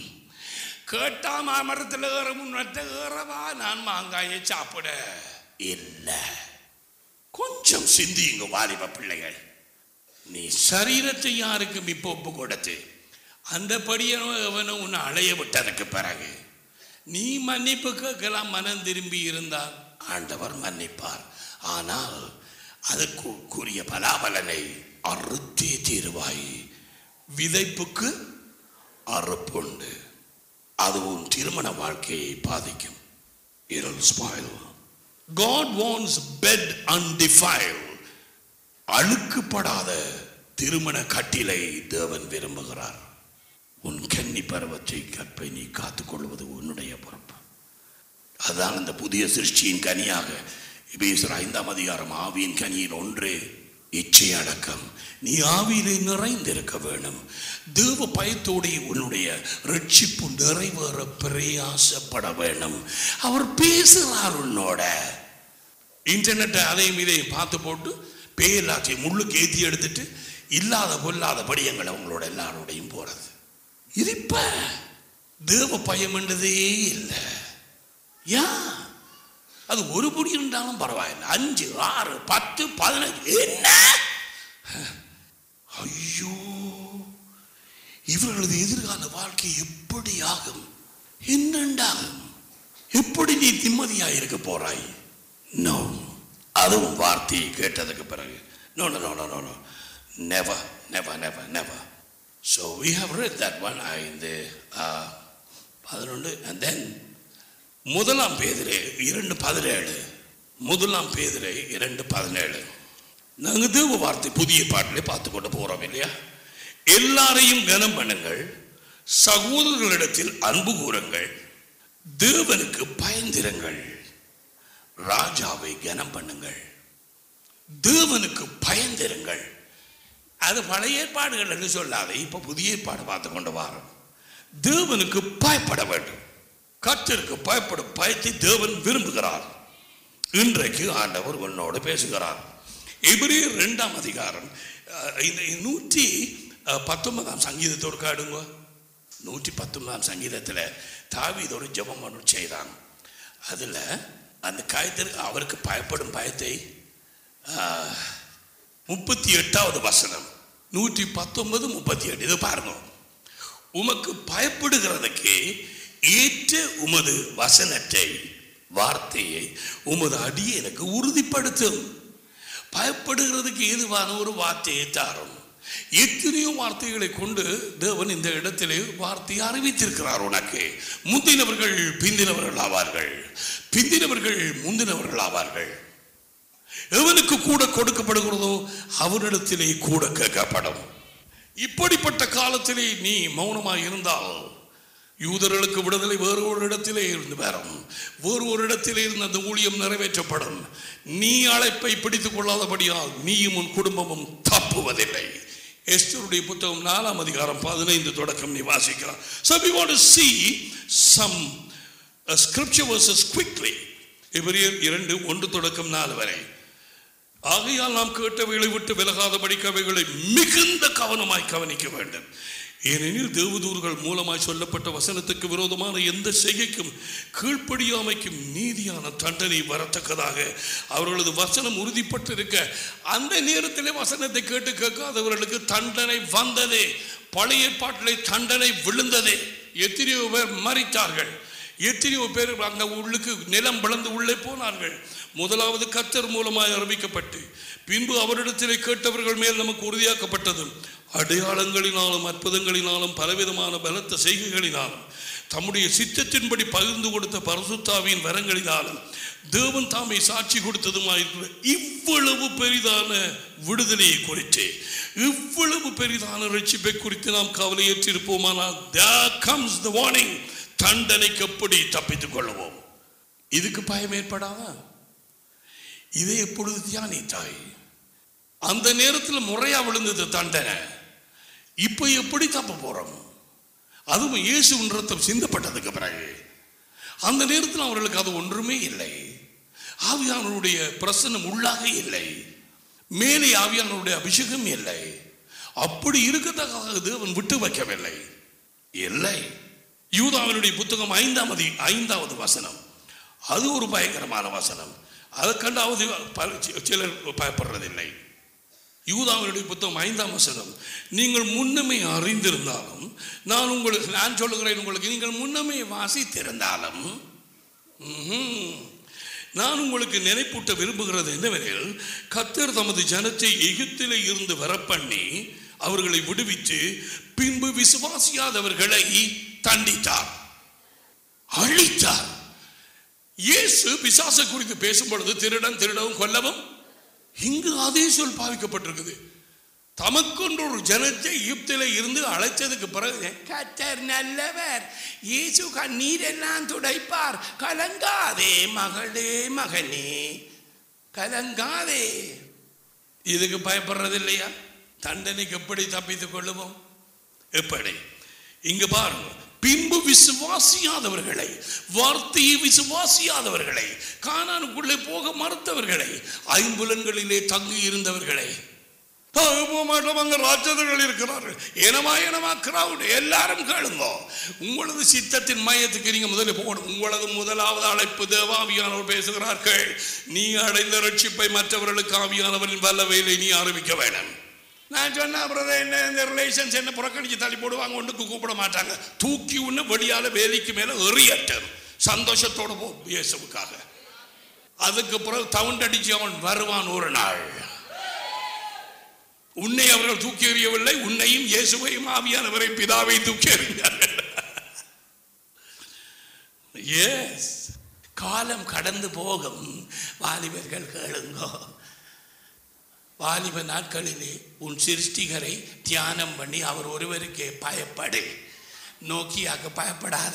கேட்டா மாமரத்துல ஏறும் மற்ற ஏறவா நான் மாங்காயை சாப்பிட இல்லை கொஞ்சம் சிந்தியுங்க வாலிப பிள்ளைகள் நீ சரீரத்தை யாருக்கும் இப்போ ஒப்பு கொடுத்து அந்த படியனும் எவனும் உன்னை அலைய விட்டதுக்கு பிறகு நீ மன்னிப்பு கேட்கலாம் மனம் திரும்பி இருந்தால் ஆண்டவர் மன்னிப்பார் ஆனால் அதற்குரிய பலாபலனை அறுத்தே தீருவாய் விதைப்புக்கு அறுப்புண்டு அது உன் திருமண வாழ்க்கையை பாதிக்கும் It'll spoil. God wants bed undefiled. அழுக்குப்படாத திருமண கட்டிலை தேவன் விரும்புகிறார் உன் கன்னி பருவத்தை கற்பை நீ காத்துக்கொள்வது உன்னுடைய பொறுப்பு அதுதான் அந்த புதிய சிருஷ்டியின் கனியாக எபேசியர் ஐந்தாம் அதிகாரம் ஆவியின் கனியில் ஒன்று இச்சை அடக்கம் நீ ஆவியிலே நிறைந்திருக்க வேணும் தேவ பயத்தோடு உன்னுடைய ரட்சிப்பு நிறைவேற பிரயாசப்பட வேணும் அவர் பேசுகிறார் உன்னோட இன்டர்நெட் அதையும் இதையும் பார்த்து போட்டு பேயெல்லாத்தையும் முள்ளுக்கு ஏற்றி எடுத்துட்டு இல்லாத பொல்லாத படியங்களை உங்களோட எல்லாரோடையும் போறது இது இப்ப தேவ பயம்ன்றதே இல்லை யா அது ஒரு பொடி இருந்தாலும் பரவாயில்லை அஞ்சு ஆறு பத்து பதினஞ்சு என்ன ஐயோ இவர்களது எதிர்கால வாழ்க்கை எப்படி ஆகும் என்னண்டாகும் எப்படி நீ நிம்மதியாக இருக்க போறாய் நோ அதுவும் வார்த்தையை கேட்டதுக்கு பிறகு no no no no no never never never never so we have read that one இந்த பதினொன்று அண்ட் தென் முதலாம் பேதிரே இரண்டு பதினேழு முதலாம் பேதிரே இரண்டு பதினேழு நாங்கள் தேவ வார்த்தை புதிய பாட்டிலே பார்த்து கொண்டு போறோம் இல்லையா எல்லாரையும் கனம் பண்ணுங்கள் சகோதரர்களிடத்தில் அன்பு கூறுங்கள் தேவனுக்கு பயந்திருங்கள் ராஜாவை கனம் பண்ணுங்கள் தேவனுக்கு பயந்திருங்கள் அது பழைய ஏற்பாடுகள் என்று சொல்லாத இப்ப புதிய ஏற்பாடு பார்த்து கொண்டு வரோம் தேவனுக்கு பயப்பட வேண்டும் கர்த்தருக்கு பயப்படும் பயத்தை தேவன் விரும்புகிறார் இன்றைக்கு ஆண்டவர் உன்னோடு பேசுகிறார் எபிரேயர் இரண்டாம் அதிகாரம் அஹ், இந்த நூற்றி அஹ், பத்தொன்பதாம் சங்கீதத்தோடு காடுங்க நூற்றி பத்தொன்பதாம் சங்கீதத்தில் தாவீது ஒரு ஜெபம் ஒன்று செய்தான் அதில் அந்த காயத்திற்கு அவருக்கு பயப்படும் பயத்தை ஆஹ், முப்பத்தி எட்டாவது வசனம் நூற்றி பத்தொன்பது முப்பத்தி எட்டு இது பாருங்க உமக்கு பயப்படுகிறதுக்கு ஏற்ற உமது வசனத்தை வார்த்தையை உமது அடியனுக்கு உறுதிப்படுத்தும் பயப்படுகிறதுக்கு ஏதுவான ஒரு வார்த்தையை தாரும் எத்தனையோ வார்த்தைகளை கொண்டு தேவன் இந்த இடத்திலே வார்த்தையை அறிவித்திருக்கிறார் உனக்கு முந்தினவர்கள் பிந்தினவர்கள் ஆவார்கள் பிந்தினவர்கள் முந்தினவர்கள் ஆவார்கள் எவனுக்கு கூட கொடுக்கப்படுகிறதோ அவனிடத்திலே கூட கேட்கப்படும் இப்படிப்பட்ட காலத்திலே நீ மௌனமாய் இருந்தால் யூதர்களுக்கு விடுதலை வேறு ஒரு இடத்திலே இருந்து வரும் வேறு ஒரு இடத்திலே இருந்து அந்த ஊழியம் நிறைவேற்றப்படும் நீ அழைப்பை பிடித்துக் கொள்ளாதபடியால் நீயும் உன் குடும்பமும் தப்புவதில்லை எஸ்தருடைய புத்தகம் நாலாம் அதிகாரம் பதினைந்து தொடக்கம் நீ வாசிக்கலாம் so we want to see some uh, scripture verses quickly எபிரியர் இரண்டு ஒன்று தொடக்கம் நாலு வரை ஆகையால் நாம் கேட்டவைகளை விட்டு விலகாதபடிக்கு அவைகளை மிகுந்த கவனமாய் கவனிக்க வேண்டும் ஏனெனில் தேவதூர்கள் மூலமாய் சொல்லப்பட்ட வசனத்துக்கு விரோதமான எந்த செய்கைக்கும் கீழ்ப்படியாமைக்கும் நீதியான தண்டனை வரத்தக்கதாக அவர்களது வசனம் உறுதிப்பட்டிருக்க அந்த நேரத்திலே வசனத்தை கேட்டு கேட்காதவர்களுக்கு தண்டனை வந்ததே பழைய ஏற்பாட்டிலே தண்டனை விழுந்ததே எத்தனையோ பேர் மறித்தார்கள் எத்தனையோ பேர் அங்க உள்ளுக்கு நிலம் பிளந்து உள்ளே போனார்கள் முதலாவது கத்தர் மூலமாய் அறிவிக்கப்பட்டு பின்பு அவரிடத்திலே கேட்டவர்கள் மேல் நமக்கு உறுதியாக்கப்பட்டதும் அடையாளங்களினாலும் அற்புதங்களினாலும் பலவிதமான பலத்த செய்கைகளினாலும் தம்முடைய சித்தத்தின்படி பகிர்ந்து கொடுத்த பரசுத்தாவின் வரங்களினாலும் தேவன் தாமை சாட்சி கொடுத்ததுமாயிருக்கிற இவ்வளவு பெரிதான விடுதலையை குறித்து இவ்வளவு பெரிதான ரட்சிப்பை குறித்து நாம் கவலையற்றிருப்போமானால் there comes the warning தண்டனைக்கு எப்படி தப்பித்துக் கொள்வோம் இதுக்கு பயம் ஏற்படாதா இதை எப்பொழுது தியானித்தாய் அந்த நேரத்தில் முறையா விழுந்தது தண்டனை இப்போ எப்படி தப்ப போறோம் அதுவும் இயேசுவின் ரத்தம் சிந்தப்பட்டதுக்கு பிறகு அந்த நேரத்தில் அவர்களுக்கு அது ஒன்றுமே இல்லை ஆவியானவருடைய பிரசன்னம் உள்ளாக இல்லை மேலே ஆவியானவருடைய அபிஷேகம் இல்லை அப்படி இருக்கத்தக்க தேவன் விட்டு வைக்கவில்லை இல்லை யூதாவினுடைய புத்தகம் ஐந்தாம் அதி ஐந்தாவது வசனம் அது ஒரு பயங்கரமான வசனம் அதை கண்டாவது பல- சி- சிலர் பயப்படுறதில்லை யூதாவினுடைய புத்தகம் ஐந்தாம் வசனம் நீங்கள் முன்னமே அறிந்திருந்தாலும் நான் உங்களுக்கு நான் சொல்லுகிறேன் உங்களுக்கு நீங்கள் முன்னமே வாசித்திருந்தாலும் ம்ஹும். நான் உங்களுக்கு நினைப்பூட்ட விரும்புகிறது என்னவெனில் கத்தர் தமது ஜனத்தை எகிப்திலே இருந்து வரப்பண்ணி அவர்களை விடுவித்து பின்பு விசுவாசியாதவர்களை தண்டித்தார் அழித்தார் இயேசு பிசாசை குறித்து பேசும் பொழுது திருடன் திருடவும் கொல்லவும் இங்கு அதே சொல் பாவிக்கப்பட்டிருக்குது தமக்கொன்று ஒரு ஜனத்தை எகிப்தில இருந்து அழைச்சதுக்கு பிறகு கத்தர் நல்லவர் இயேசு கண்ணீரெல்லாம் துடைப்பார் கலங்காதே மகளே மகனே கலங்காதே இதுக்கு பயப்படுறது இல்லையா தண்டனைக்கு எப்படி தப்பித்துக் கொள்ளுவோம் எப்படி இங்க பாருங்க பின்பு விசுவாசியாதவர்களை வார்த்தையை விசுவாசியாதவர்களை கானானுக்குள்ளே போக மறுத்தவர்களை ஐம்புலன்களிலே தங்கி இருந்தவர்களை போக ராட்சதர்கள் இருக்கிறார்கள் எனமா எனமா கிரவுட் எல்லாரும் கேளுங்க உங்களது சித்தத்தின் மையத்துக்கு நீங்க முதல்ல போகணும் உங்களது முதலாவது அழைப்பு தேவாவியானவர் பேசுகிறார்கள் நீ அடைந்த ரட்சிப்பை மற்றவர்களுக்கு ஆவியானவரின் வல்லவையிலே நீ ஆரம்பிக்க வேணும் நான் சொன்ன பிரதர் என்ன இந்த ரிலேஷன்ஸ் என்ன புறக்கணிச்சு தள்ளி போடுவாங்க ஒன்றுக்கு கூப்பிட மாட்டாங்க தூக்கி ஒன்று வெளியால வேலிக்கு மேல எறியட்டும் சந்தோஷத்தோட போ இயேசுவுக்காக அதுக்கு பிறகு தவுண்டடிச்சு அவன் வருவான் ஒரு நாள் உன்னை அவர்கள் தூக்கி எறியவில்லை உன்னையும் இயேசுவையும் ஆவியானவரை பிதாவை தூக்கி எறிந்தார்கள் எஸ் காலம் கடந்து போகும் வாலிபர்கள் கேளுங்கோ வாலிப நாட்களிலே உன் சிருஷ்டிகரை தியானம் பண்ணி அவர் ஒருவருக்கே பயப்படு நோக்கியாக பயப்படாத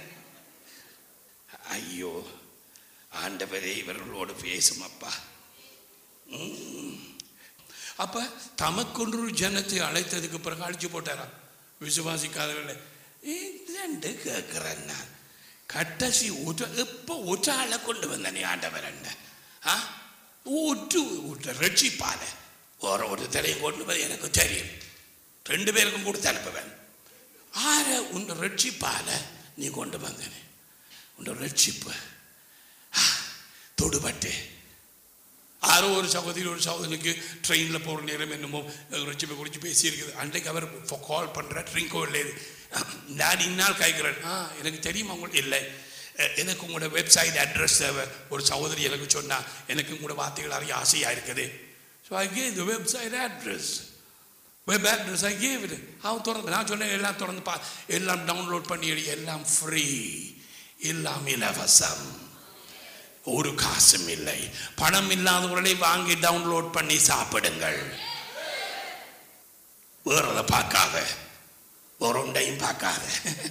ஐயோ ஆண்டவரே இவர்களோடு பேசும் அப்பா உம். அப்ப தமக்கொன்று ஜனத்தை அழைத்ததுக்கு பிறகு அழிச்சு போட்டாராம் விசுவாசிக்காதவர்களை ரெண்டு கேட்கிறேன் நான் கட்டசி ஒரு எப்போ ஒரு ஆளை கொண்டு வந்தனே ஆண்டவர் என்ன ஆ ஒற்று ஒரு ரட்சிப்பால ஒரு ஒரு தலையும் கொண்டு வந்து எனக்கு தெரியும் ரெண்டு பேருக்கும் கொடுத்து அனுப்புவேன் ஆற உன் ரட்சிப்பால நீ கொண்டு வந்தனே உன் ரட்சிப்பு ஆ, தொடுபட்டு ஆரோ ஒரு சகோதரி ஒரு சகோதரனுக்கு ட்ரெயினில் போகிற நேரம் என்னமோ ரட்சிப்பை குறித்து பேசியிருக்குது அன்றைக்கு அவர் கால் பண்ணுற ட்ரிங்கோ இல்லை நான் இந்நாள் கேட்குறேன் ஆ எனக்கு தெரியுமா உங்களுக்கு இல்லை அஹ், எனக்கு உங்களோட வெப்சைட் அட்ரஸ் தேவை ஒரு சகோதரி எனக்கு சொன்னா எனக்கு உங்களோட வார்த்தைகள் அறிய ஆசையாக இருக்குது so I gave the website address web address I gave இது அவன் திறந்து நான் சொன்னேன் எல்லாம் திறந்து பா எல்லாம் டவுன்லோட் பண்ணி எடு எல்லாம் ஃப்ரீ எல்லாம் இலவசம் ஒரு காசும் இல்லை பணம் இல்லாதவர்களை வாங்கி டவுன்லோட் பண்ணி சாப்பிடுங்கள் வேறதை பார்க்காத வேற ஒன்றையும் பார்க்காத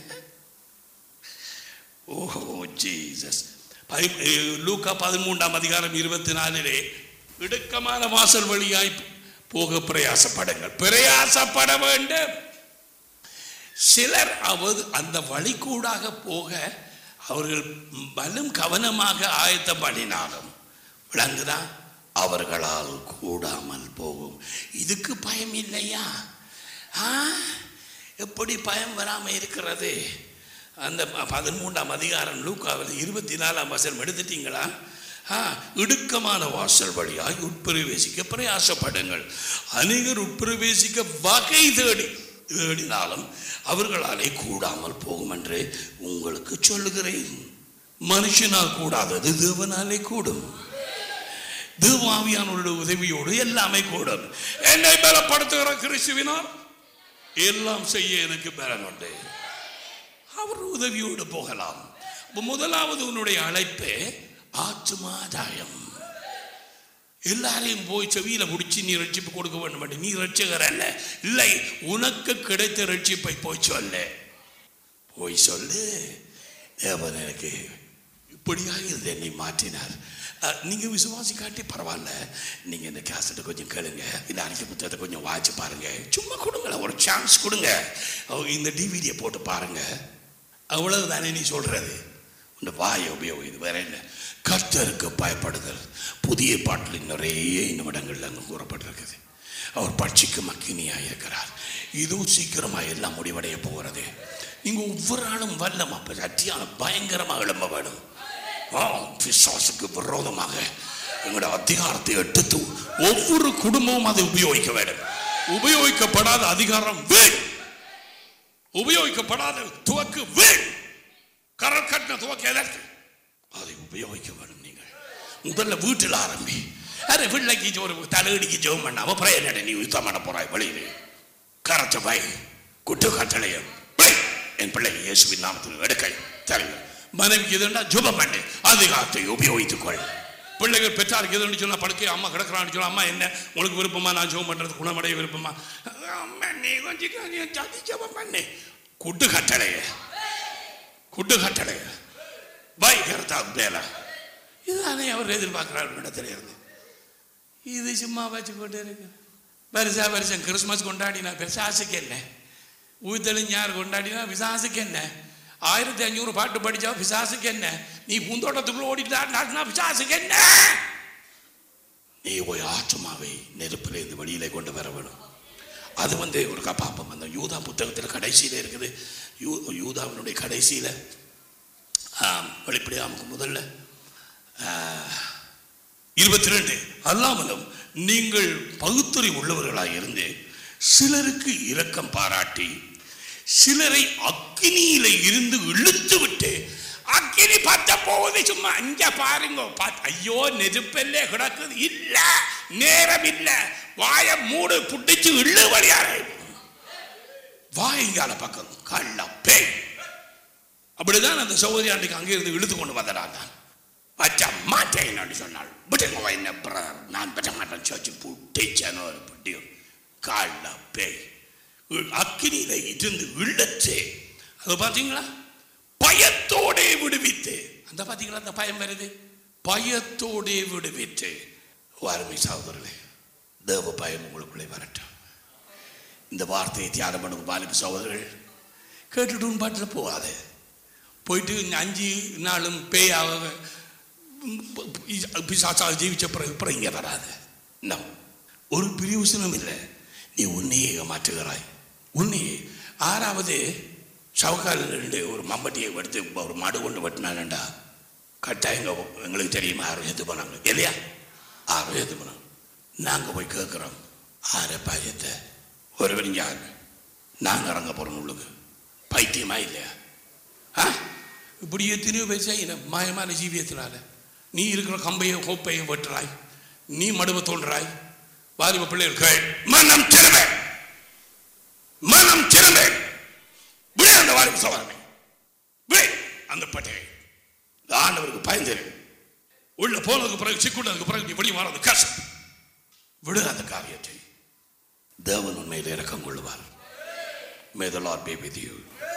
ஓஹோ ஜீசஸ் லூக்கா பதிமூன்றாம் அதிகாரம் இருபத்தி நாலிலே இடுக்கமான வாசல் வழியாய் போக பிரயாசப்படுங்கள் பிரயாசப்பட வேண்டும் சிலர் அவது அந்த வழி கூடாக போக அவர்கள் பலும் கவனமாக ஆயத்தம் பண்ணினாலும் விளங்குதா அவர்களால் கூடாமல் போகும் இதுக்கு பயம் இல்லையா ஆ எப்படி பயம் வராமல் இருக்கிறது அந்த பதிமூன்றாம் அதிகாரம் லூக்காவில் இருபத்தி நாலாம் வசனம் எடுத்துட்டீங்களா ஆ இடுக்கமான வாசல் வழியாய் உட்பிரவேசிக்க பிரயாசப்படுங்கள் அநேகர் உட்பிரவேசிக்க வகை தேடி தேடினாலும் அவர்களாலே கூடாமல் போகும் என்று உங்களுக்கு சொல்லுகிறேன் மனுஷனால் கூடாதது தேவனாலே கூடும் தேவாவியானுடைய உதவியோடு எல்லாமே கூடும் என்னை பலப்படுத்துகிற கிறிஸ்துவினால் எல்லாம் செய்ய எனக்கு பலன் உண்டு அவர் உதவியோடு போகலாம் அப்ப முதலாவது உன்னுடைய அழைப்பு ஆத்மாதாயம் எல்லாரையும் போய் செவியில பிடிச்சி நீ ரட்சிப்பு கொடுக்க வேண்டும் என்று நீ ரட்சகர் அல்ல இல்லை உனக்கு கிடைத்த ரட்சிப்பை போய் சொல்லு போய் சொல்லு தேவன் எனக்கு இப்படியாக இருந்து என்னை மாற்றினார் அஹ், நீங்க விசுவாசி காட்டி பரவாயில்ல நீங்க இந்த கேசட்டை கொஞ்சம் கேளுங்க இந்த அறிக்கை புத்தகத்தை கொஞ்சம் வாட்சி பாருங்க சும்மா கொடுங்களேன் ஒரு சான்ஸ் கொடுங்க அஹ், இந்த டிவிடியை போட்டு பாருங்க அவ்வளவு தானே நீ சொல்றது இந்த வாயை உபயோகிது வேற என்ன கர்த்தருக்கு பயப்படுதல் புதிய பாட்டில் நிறைய நிமிடங்கள்ல அங்கே கூறப்பட்டிருக்குது அவர் பட்சிக்கு மக்கினியாக இருக்கிறார் இதுவும் சீக்கிரமா எல்லாம் முடிவடைய போகிறது நீங்க ஒவ்வொரு ஆளும் வல்லம் அப்ப சட்டியான பயங்கரமா எழும்ப வேணும் ஆ, பிசாசுக்கு விரோதமாக எங்களோட அதிகாரத்தை எடுத்து ஒவ்வொரு குடும்பமும் அதை உபயோகிக்க வேண்டும் உபயோகிக்கப்படாத அதிகாரம் வீண் உபயோகிக்கப்படாத துவக்கு வீண் கரல் கட்டின துவக்க எதற்கு அதை உபயோகிக்க வேண்டும் நீங்கள் முதல்ல வீட்டில் ஆரம்பி அரே பிள்ளைக்கு ஒரு தலையடிக்கு ஜெபம் பண்ண அவ பிரய நட நீ யுத்தம் பண்ண போறாய் வெளியிலே கரச்ச பை குட்டு கட்டளையம் பிள்ளை என் பிள்ளை இயேசுவின் நாமத்தில் எடுக்கை தலைவர் மனைவிக்கு இதுண்டா ஜெபம் பண்ணு அதிகாரத்தை உபயோகித்துக் கொள் பிள்ளைகள் பெற்றாருக்கு எதுன்னு சொன்னா படுக்கை அம்மா கிடக்குறான்னு சொன்னா அம்மா என்ன உங்களுக்கு விருப்பமா நான் ஜெபம் பண்றது குணமடைய விருப்பமா அம்மா நீ கொஞ்சம் கொஞ்சம் ஜாதி ஜெபம் பண்ணு குட்டு கட்டளைய குட்டு கட்டளைய பயங்கரத்தா வேலை இதுதானே அவர் எதிர்பார்க்கிறார் இடத்துல இருந்து இது சும்மா வச்சு கொண்டு இருக்கு வருஷா வருஷம் கிறிஸ்மஸ் கொண்டாடினா பிசாசுக்கு என்ன ஊத்தலிஞ்சார் கொண்டாடினா பிசாசுக்கு என்ன ஆயிரத்தி அஞ்சூறு பாட்டு படிச்சா பிசாசுக்கு என்ன நீ பூந்தோட்டத்துக்குள்ள ஓடிட்டாருனா பிசாசுக்கு என்ன நீ போய் ஆற்றுமாவை நெருப்பிலிருந்து வெளியில கொண்டு வர வேணும் அது வந்து ஒரு பாப்பம் அந்த யூதா புத்தகத்தில் கடைசியில் இருக்குது யூ யூதாவினுடைய கடைசியில் வெளிப்படையாமுக்கு முதல்ல இருபத்தி ரெண்டு அல்லாமலும் நீங்கள் பகுத்துறை உள்ளவர்களாக இருந்து சிலருக்கு இரக்கம் பாராட்டி சிலரை அக்கினியில இருந்து இழுத்து விட்டு அக்கினி பத்த போகுது சும்மா அங்க பாருங்க பாத்- ஐயோ நெருப்பெல்லே கிடக்குது இல்ல நேரம் இல்ல வாய மூடு புட்டிச்சு இள்ளு வழியாரு வாய்ங்கால பக்கம் கள்ள பேய் அப்படிதான் அந்த சகோதரி அன்றைக்கு அங்கே இருந்து இழுத்து கொண்டு வந்துடாங்க வச்ச மாட்டேன் சொன்னாள் விட்டுங்க என்ன பிரதர் நான் பெற்ற மாட்டேன் சோச்சு புட்டிச்சனோ ஒரு புட்டியும் கால்ல பேய் இ- அக்கினியில இருந்து இழுச்சு அது பார்த்தீங்களா பயத்தோடே விடுவித்து அந்த பார்த்தீங்களா அந்த பயம் வருது பயத்தோடே விடுவித்து வாருமை சகோதரர்களே தேவ பயம் உங்களுக்குள்ளே வரட்டும் இந்த வார்த்தையை தியானம் பண்ணுங்க பாலிப சகோதரர்கள் கேட்டுட்டு பாட்டில் போகாது போயிட்டு இந்த அஞ்சு நாளும் பேயாக பிசாசாக ஜீவிச்ச பிறகு அப்புறம் இங்கே வராது நம் ஒரு பிரியோசனம் இல்லை நீ உன்னையே ஏமாற்றுகிறாய் உன்னையே ஆறாவது சவுக்காலில் ஒரு மம்பட்டியை எடுத்து ஒரு மாடு கொண்டு வெட்டினாங்கண்டா கட்டாயங்க எங்களுக்கு தெரியுமா ஆறு ஏற்று போனாங்க இல்லையா ஆறு ஏற்று போனாங்க நாங்கள் போய் கேட்குறோம் ஆறு பாயத்தை ஒரு யாரு நாங்கள் இறங்க போகிறோம் உள்ளுக்கு பைத்தியமா இல்லையா ஆ இப்படி எத்தனையோ பேர் செய்யணும் மாயமான ஜீவியத்தினால நீ இருக்கிற கம்பையும் கோப்பையும் வெட்டுறாய் நீ மடுவை தோன்றாய் வாலிப பிள்ளைகள் கேள் மனம் திரும்ப மனம் திரும்ப விடு அந்த வாலிப சோதனை விடு அந்த பட்டையை இந்த ஆண்டவருக்கு பயந்துரு உள்ள போனதுக்கு பிறகு சிக்குண்டதுக்கு பிறகு நீ வெளியே வர்றது கஷ்டம் விடு அந்த காரியத்தை தேவன் உண்மையில் இறக்கம் கொள்வார் May the Lord be with you.